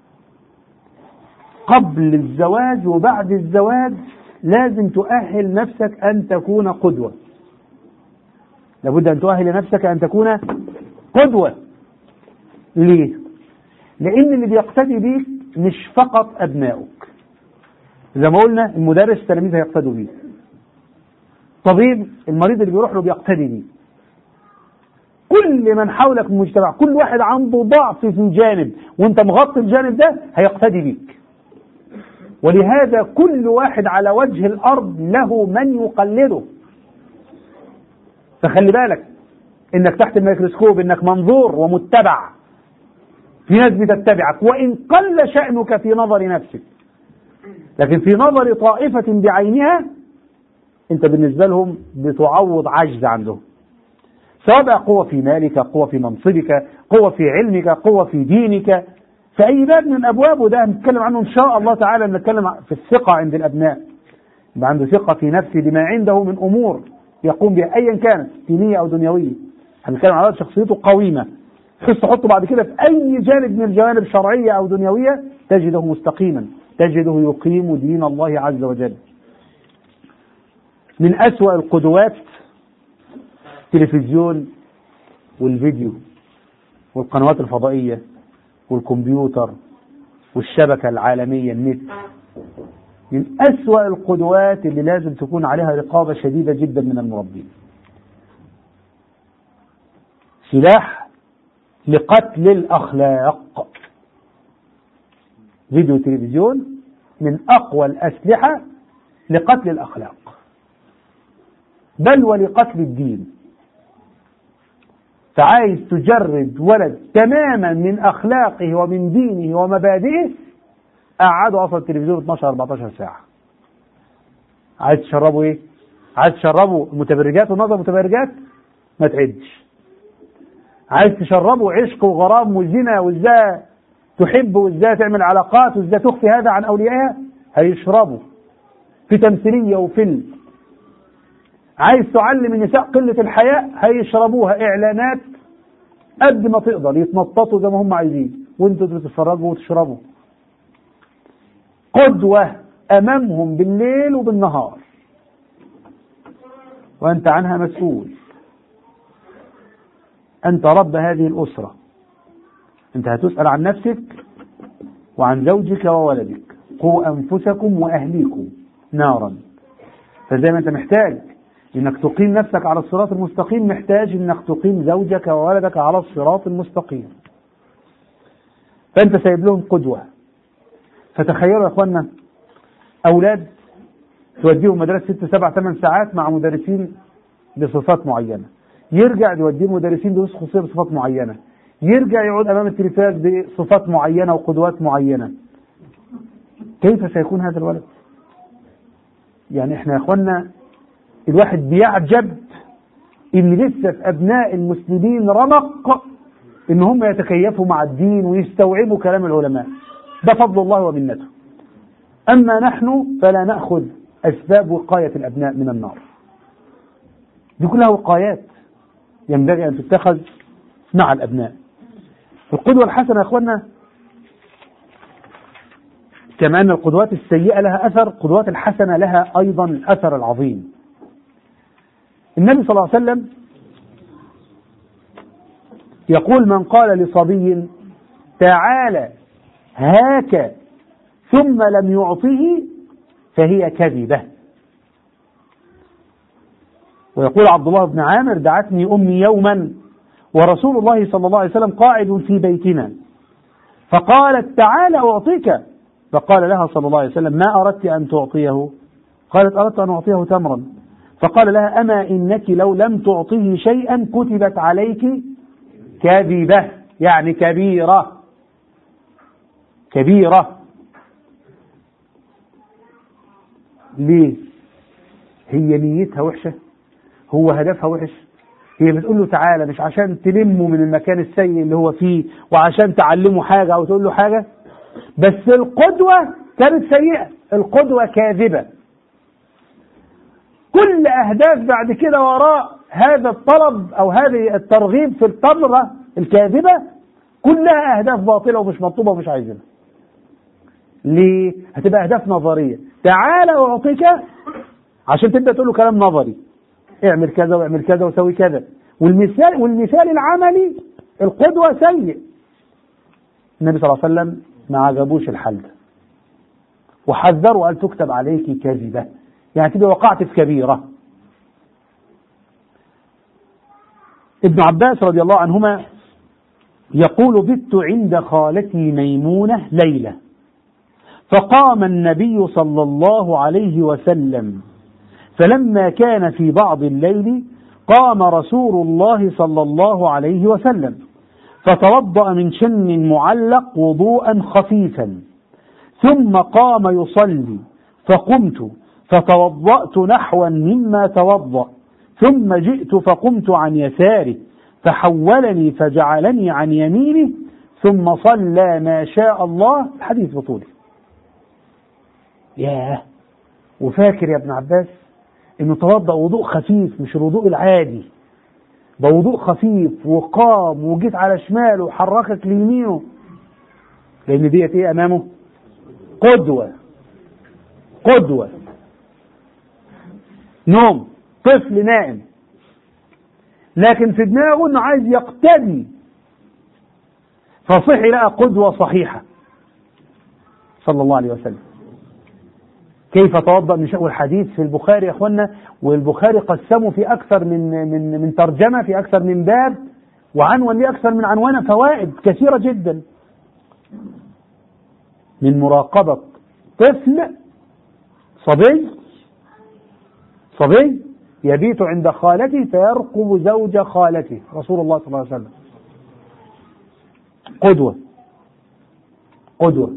C: قبل الزواج وبعد الزواج لازم تؤهل نفسك ان تكون قدوه لابد ان تؤهل نفسك ان تكون قدوه ليه لان اللي بيقتدي بيك مش فقط ابنائك زي ما قلنا المدرس التلاميذ هيقتدوا بيه طبيب المريض اللي بيروح له بيقتدي بيه كل من حولك من المجتمع كل واحد عنده ضعف في جانب وانت مغطي الجانب ده هيقتدي بيك ولهذا كل واحد على وجه الارض له من يقلده فخلي بالك انك تحت الميكروسكوب انك منظور ومتبع في ناس بتتبعك وان قل شانك في نظر نفسك لكن في نظر طائفه بعينها انت بالنسبه لهم بتعوض عجز عندهم سواء بقى قوة في مالك قوة في منصبك قوة في علمك قوة في دينك في أي باب من الأبواب وده هنتكلم عنه إن شاء الله تعالى نتكلم في الثقة عند الأبناء يبقى عنده ثقة في نفسه بما عنده من أمور يقوم بها أيا كانت دينية أو دنيوية هنتكلم على شخصيته قويمة تحس تحطه بعد كده في أي جانب من الجوانب الشرعية أو دنيوية تجده مستقيما تجده يقيم دين الله عز وجل من أسوأ القدوات التلفزيون والفيديو والقنوات الفضائية والكمبيوتر والشبكة العالمية النت من أسوأ القدوات اللي لازم تكون عليها رقابة شديدة جدا من المربين سلاح لقتل الأخلاق فيديو تلفزيون من أقوى الأسلحة لقتل الأخلاق بل ولقتل الدين فعايز تجرد ولد تماما من أخلاقه ومن دينه ومبادئه قعدوا أصلا التلفزيون 12 14 ساعة عايز تشربوا إيه؟ عايز تشربوا متبرجات ونظر متبرجات ما تعدش عايز تشربوا عشق وغرام وزنا وازاي تحب وازاي تعمل علاقات وازاي تخفي هذا عن اوليائها هيشربوا في تمثيليه وفيلم عايز تعلم النساء قله الحياء هيشربوها اعلانات قد ما تقدر يتنططوا زي ما هم عايزين وانتوا تتفرجوا وتشربوا قدوه امامهم بالليل وبالنهار وانت عنها مسؤول أنت رب هذه الأسرة أنت هتسأل عن نفسك وعن زوجك وولدك قوا أنفسكم وأهليكم نارا فزي ما أنت محتاج إنك تقيم نفسك على الصراط المستقيم محتاج إنك تقيم زوجك وولدك على الصراط المستقيم فأنت سايب لهم قدوة فتخيلوا يا إخوانا أولاد توديهم مدرسة ست سبع ثمان ساعات مع مدرسين بصفات معينة يرجع يوديه مدرسين دروس خصوصيه بصفات معينه يرجع يقعد امام التلفاز بصفات معينه وقدوات معينه كيف سيكون هذا الولد يعني احنا يا اخوانا الواحد بيعجب ان لسه في ابناء المسلمين رمق ان هم يتكيفوا مع الدين ويستوعبوا كلام العلماء ده فضل الله ومنته اما نحن فلا ناخذ اسباب وقايه الابناء من النار دي كلها وقايات ينبغي أن تتخذ مع الأبناء القدوة الحسنة يا أخوانا كما أن القدوات السيئة لها أثر القدوات الحسنة لها أيضا الأثر العظيم النبي صلى الله عليه وسلم يقول من قال لصبي تعالى هاك ثم لم يعطه فهي كذبة ويقول عبد الله بن عامر دعتني أمي يوما ورسول الله صلى الله عليه وسلم قاعد في بيتنا فقالت تعال أعطيك فقال لها صلى الله عليه وسلم ما أردت أن تعطيه قالت أردت أن أعطيه تمرا فقال لها أما إنك لو لم تعطيه شيئا كتبت عليك كذبة يعني كبيرة كبيرة ليه هي نيتها وحشه هو هدفها وحش هي بتقول له تعالى مش عشان تلمه من المكان السيء اللي هو فيه وعشان تعلمه حاجة أو تقول له حاجة بس القدوة كانت سيئة القدوة كاذبة كل أهداف بعد كده وراء هذا الطلب أو هذه الترغيب في الطلبة الكاذبة كلها أهداف باطلة ومش مطلوبة ومش عايزينها ليه؟ هتبقى أهداف نظرية تعالى أعطيك عشان تبدأ تقول له كلام نظري اعمل كذا واعمل كذا وسوي كذا والمثال والمثال العملي القدوة سيء النبي صلى الله عليه وسلم ما عجبوش الحل ده وحذر وقال تكتب عليك كذبة يعني تبقى وقعت في كبيرة ابن عباس رضي الله عنهما يقول بت عند خالتي ميمونة ليلة فقام النبي صلى الله عليه وسلم فلما كان في بعض الليل قام رسول الله صلى الله عليه وسلم فتوضأ من شن معلق وضوءا خفيفا ثم قام يصلي فقمت فتوضأت نحوا مما توضأ ثم جئت فقمت عن يساره فحولني فجعلني عن يمينه ثم صلى ما شاء الله الحديث بطوله ياه وفاكر يا ابن عباس انه توضأ وضوء خفيف مش الوضوء العادي ده وضوء خفيف وقام وجيت على شماله وحركك ليمينه لان ديت ايه امامه قدوة قدوة نوم طفل نائم لكن في دماغه انه عايز يقتدي فصحي لقى قدوة صحيحة صلى الله عليه وسلم كيف توضأ من شأو الحديث في البخاري يا اخوانا والبخاري قسمه في أكثر من من من ترجمة في أكثر من باب وعنون ليه أكثر من عنوان فوائد كثيرة جدا من مراقبة طفل صبي صبي يبيت عند خالته فيرقب زوج خالته رسول الله صلى الله عليه وسلم قدوة قدوة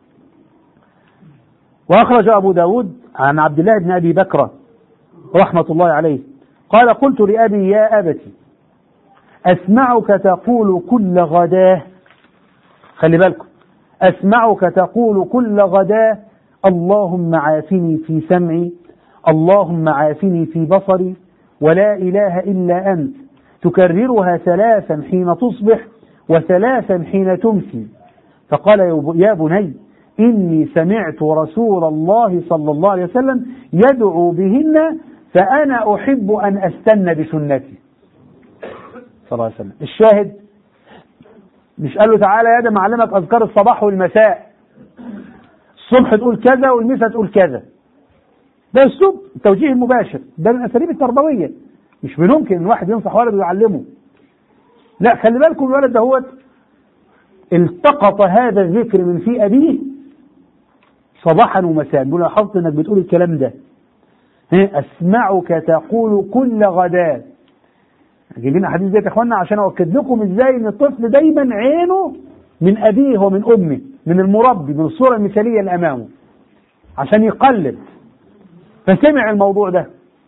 C: وأخرج أبو داود عن عبد الله بن أبي بكر رحمة الله عليه قال قلت لأبي يا أبتي أسمعك تقول كل غداه خلي بالكم أسمعك تقول كل غداه اللهم عافني في سمعي اللهم عافني في بصري ولا إله إلا أنت تكررها ثلاثا حين تصبح وثلاثا حين تمسي فقال يا بني إني سمعت رسول الله صلى الله عليه وسلم يدعو بهن فأنا أحب أن أستن بسنتي صلى الله عليه وسلم الشاهد مش قال له تعالى يا ادم اعلمك اذكار الصباح والمساء الصبح تقول كذا والمساء تقول كذا ده اسلوب التوجيه المباشر ده من الاساليب التربويه مش ممكن ان واحد ينصح ولده ويعلمه لا خلي بالكم الولد دهوت التقط هذا الذكر من في ابيه صباحا ومساء بيقول لاحظت انك بتقول الكلام ده اسمعك تقول كل غداه جايبين احاديث ديت يا اخوانا عشان اؤكد لكم ازاي ان الطفل دايما عينه من ابيه ومن امه من المربي من الصوره المثاليه اللي امامه عشان يقلد فسمع الموضوع ده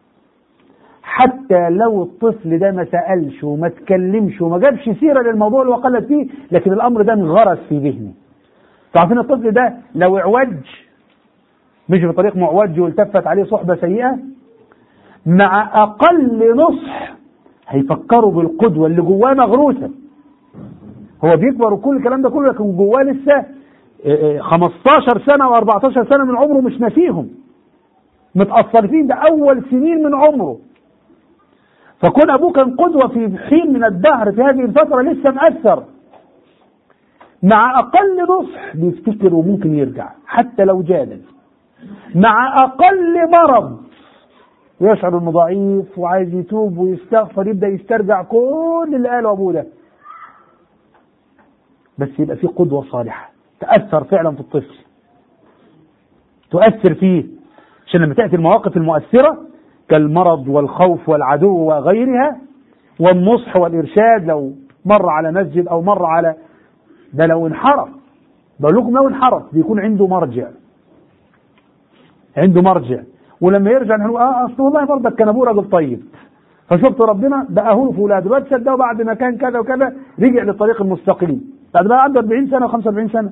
C: حتى لو الطفل ده ما سالش وما اتكلمش وما جابش سيره للموضوع اللي هو قلد فيه لكن الامر ده انغرس في ذهنه عارفين الطفل ده لو اعوج مشي في طريق معوج والتفت عليه صحبه سيئه مع اقل نصح هيفكروا بالقدوة اللي جواه مغروسة هو بيكبر وكل الكلام ده كله لكن جواه لسه 15 سنة و14 سنة من عمره مش ناسيهم متأثر فيه ده أول سنين من عمره فكون أبوه كان قدوة في حين من الدهر في هذه الفترة لسه مأثر مع أقل نصح بيفتكر وممكن يرجع حتى لو جادل مع أقل مرض ويشعر انه ضعيف وعايز يتوب ويستغفر يبدا يسترجع كل اللي قاله ابوه ده بس يبقى في قدوه صالحه تاثر فعلا في الطفل تؤثر فيه عشان لما تاتي المواقف المؤثره كالمرض والخوف والعدو وغيرها والنصح والارشاد لو مر على مسجد او مر على ده لو انحرف بقول لكم لو انحرف بيكون عنده مرجع عنده مرجع ولما يرجع نقول اه اصل والله برضك كان ابوه راجل طيب فشفت ربنا بقى هو في ولاده الواد صدقه بعد ما كان كذا وكذا رجع للطريق المستقيم بعد ما عنده 40 سنه و45 سنه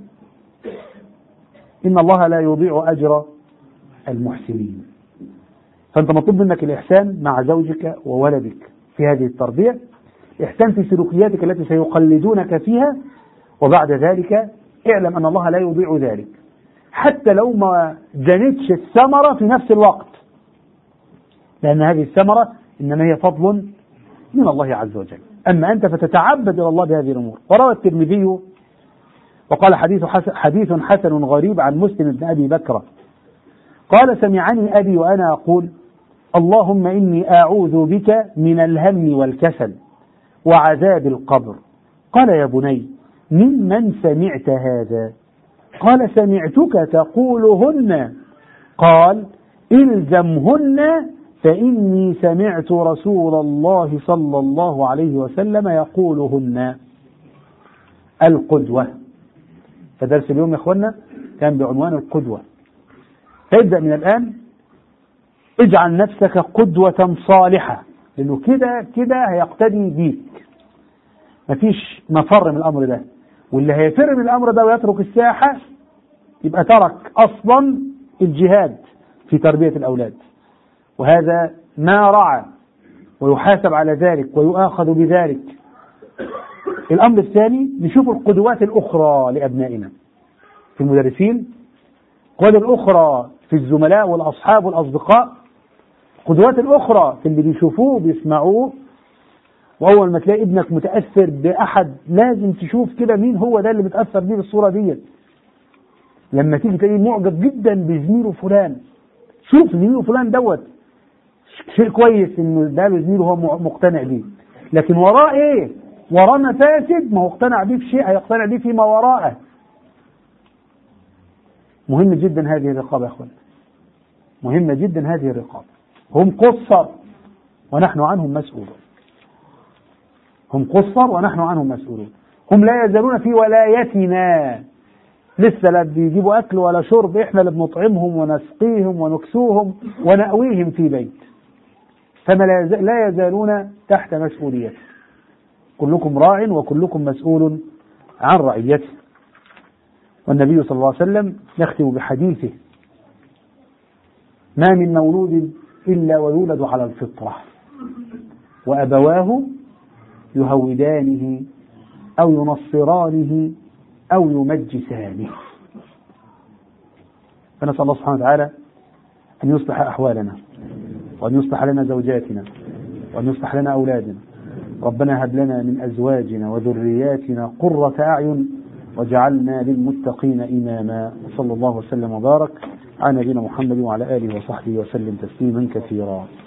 C: ان الله لا يضيع اجر المحسنين فانت مطلوب منك الاحسان مع زوجك وولدك في هذه التربيه احسان في سلوكياتك التي سيقلدونك فيها وبعد ذلك اعلم ان الله لا يضيع ذلك حتى لو ما جنتش الثمرة في نفس الوقت لأن هذه الثمرة إنما هي فضل من الله عز وجل أما أنت فتتعبد إلى الله بهذه الأمور وروى الترمذي وقال حديث حسن, حديث حسن غريب عن مسلم بن أبي بكر قال سمعني أبي وأنا أقول اللهم إني أعوذ بك من الهم والكسل وعذاب القبر قال يا بني ممن سمعت هذا قال سمعتك تقولهن قال الزمهن فاني سمعت رسول الله صلى الله عليه وسلم يقولهن القدوه فدرس اليوم يا اخوانا كان بعنوان القدوه فابدا من الان اجعل نفسك قدوه صالحه لأنه كده كده هيقتدي بيك مفيش مفر من الأمر ده واللي هيفر من الأمر ده ويترك الساحة يبقى ترك أصلا الجهاد في تربية الأولاد وهذا ما رعى ويحاسب على ذلك ويؤاخذ بذلك الأمر الثاني نشوف القدوات الأخرى لأبنائنا في المدرسين القدوات الأخرى في الزملاء والأصحاب والأصدقاء القدوات الأخرى في اللي بيشوفوه بيسمعوه وأول ما تلاقي ابنك متأثر بأحد لازم تشوف كده مين هو ده اللي متأثر بيه بالصورة دي لما تيجي تلاقيه معجب جدا بزميله فلان شوف زميله فلان دوت شيء كويس انه ده زميله هو مقتنع بيه لكن وراه ايه وراه مفاسد ما هو اقتنع بيه في شيء هيقتنع بيه فيما وراءه مهم جدا هذه الرقابة يا اخوان مهمة جدا هذه الرقابة هم قصر ونحن عنهم مسؤولون هم قصر ونحن عنهم مسؤولون هم لا يزالون في ولايتنا لسه لا بيجيبوا اكل ولا شرب احنا اللي بنطعمهم ونسقيهم ونكسوهم ونأويهم في بيت فما لا يزالون تحت مسؤوليته كلكم راع وكلكم مسؤول عن رعيته والنبي صلى الله عليه وسلم يختم بحديثه ما من مولود إلا ويولد على الفطرة وأبواه يهودانه أو ينصرانه أو يمجسانه فنسأل الله سبحانه وتعالى أن يصلح أحوالنا وأن يصلح لنا زوجاتنا وأن يصلح لنا أولادنا ربنا هب لنا من أزواجنا وذرياتنا قرة أعين وجعلنا للمتقين إماما وصلى الله وسلم وبارك على نبينا محمد وعلى آله وصحبه وسلم تسليما كثيرا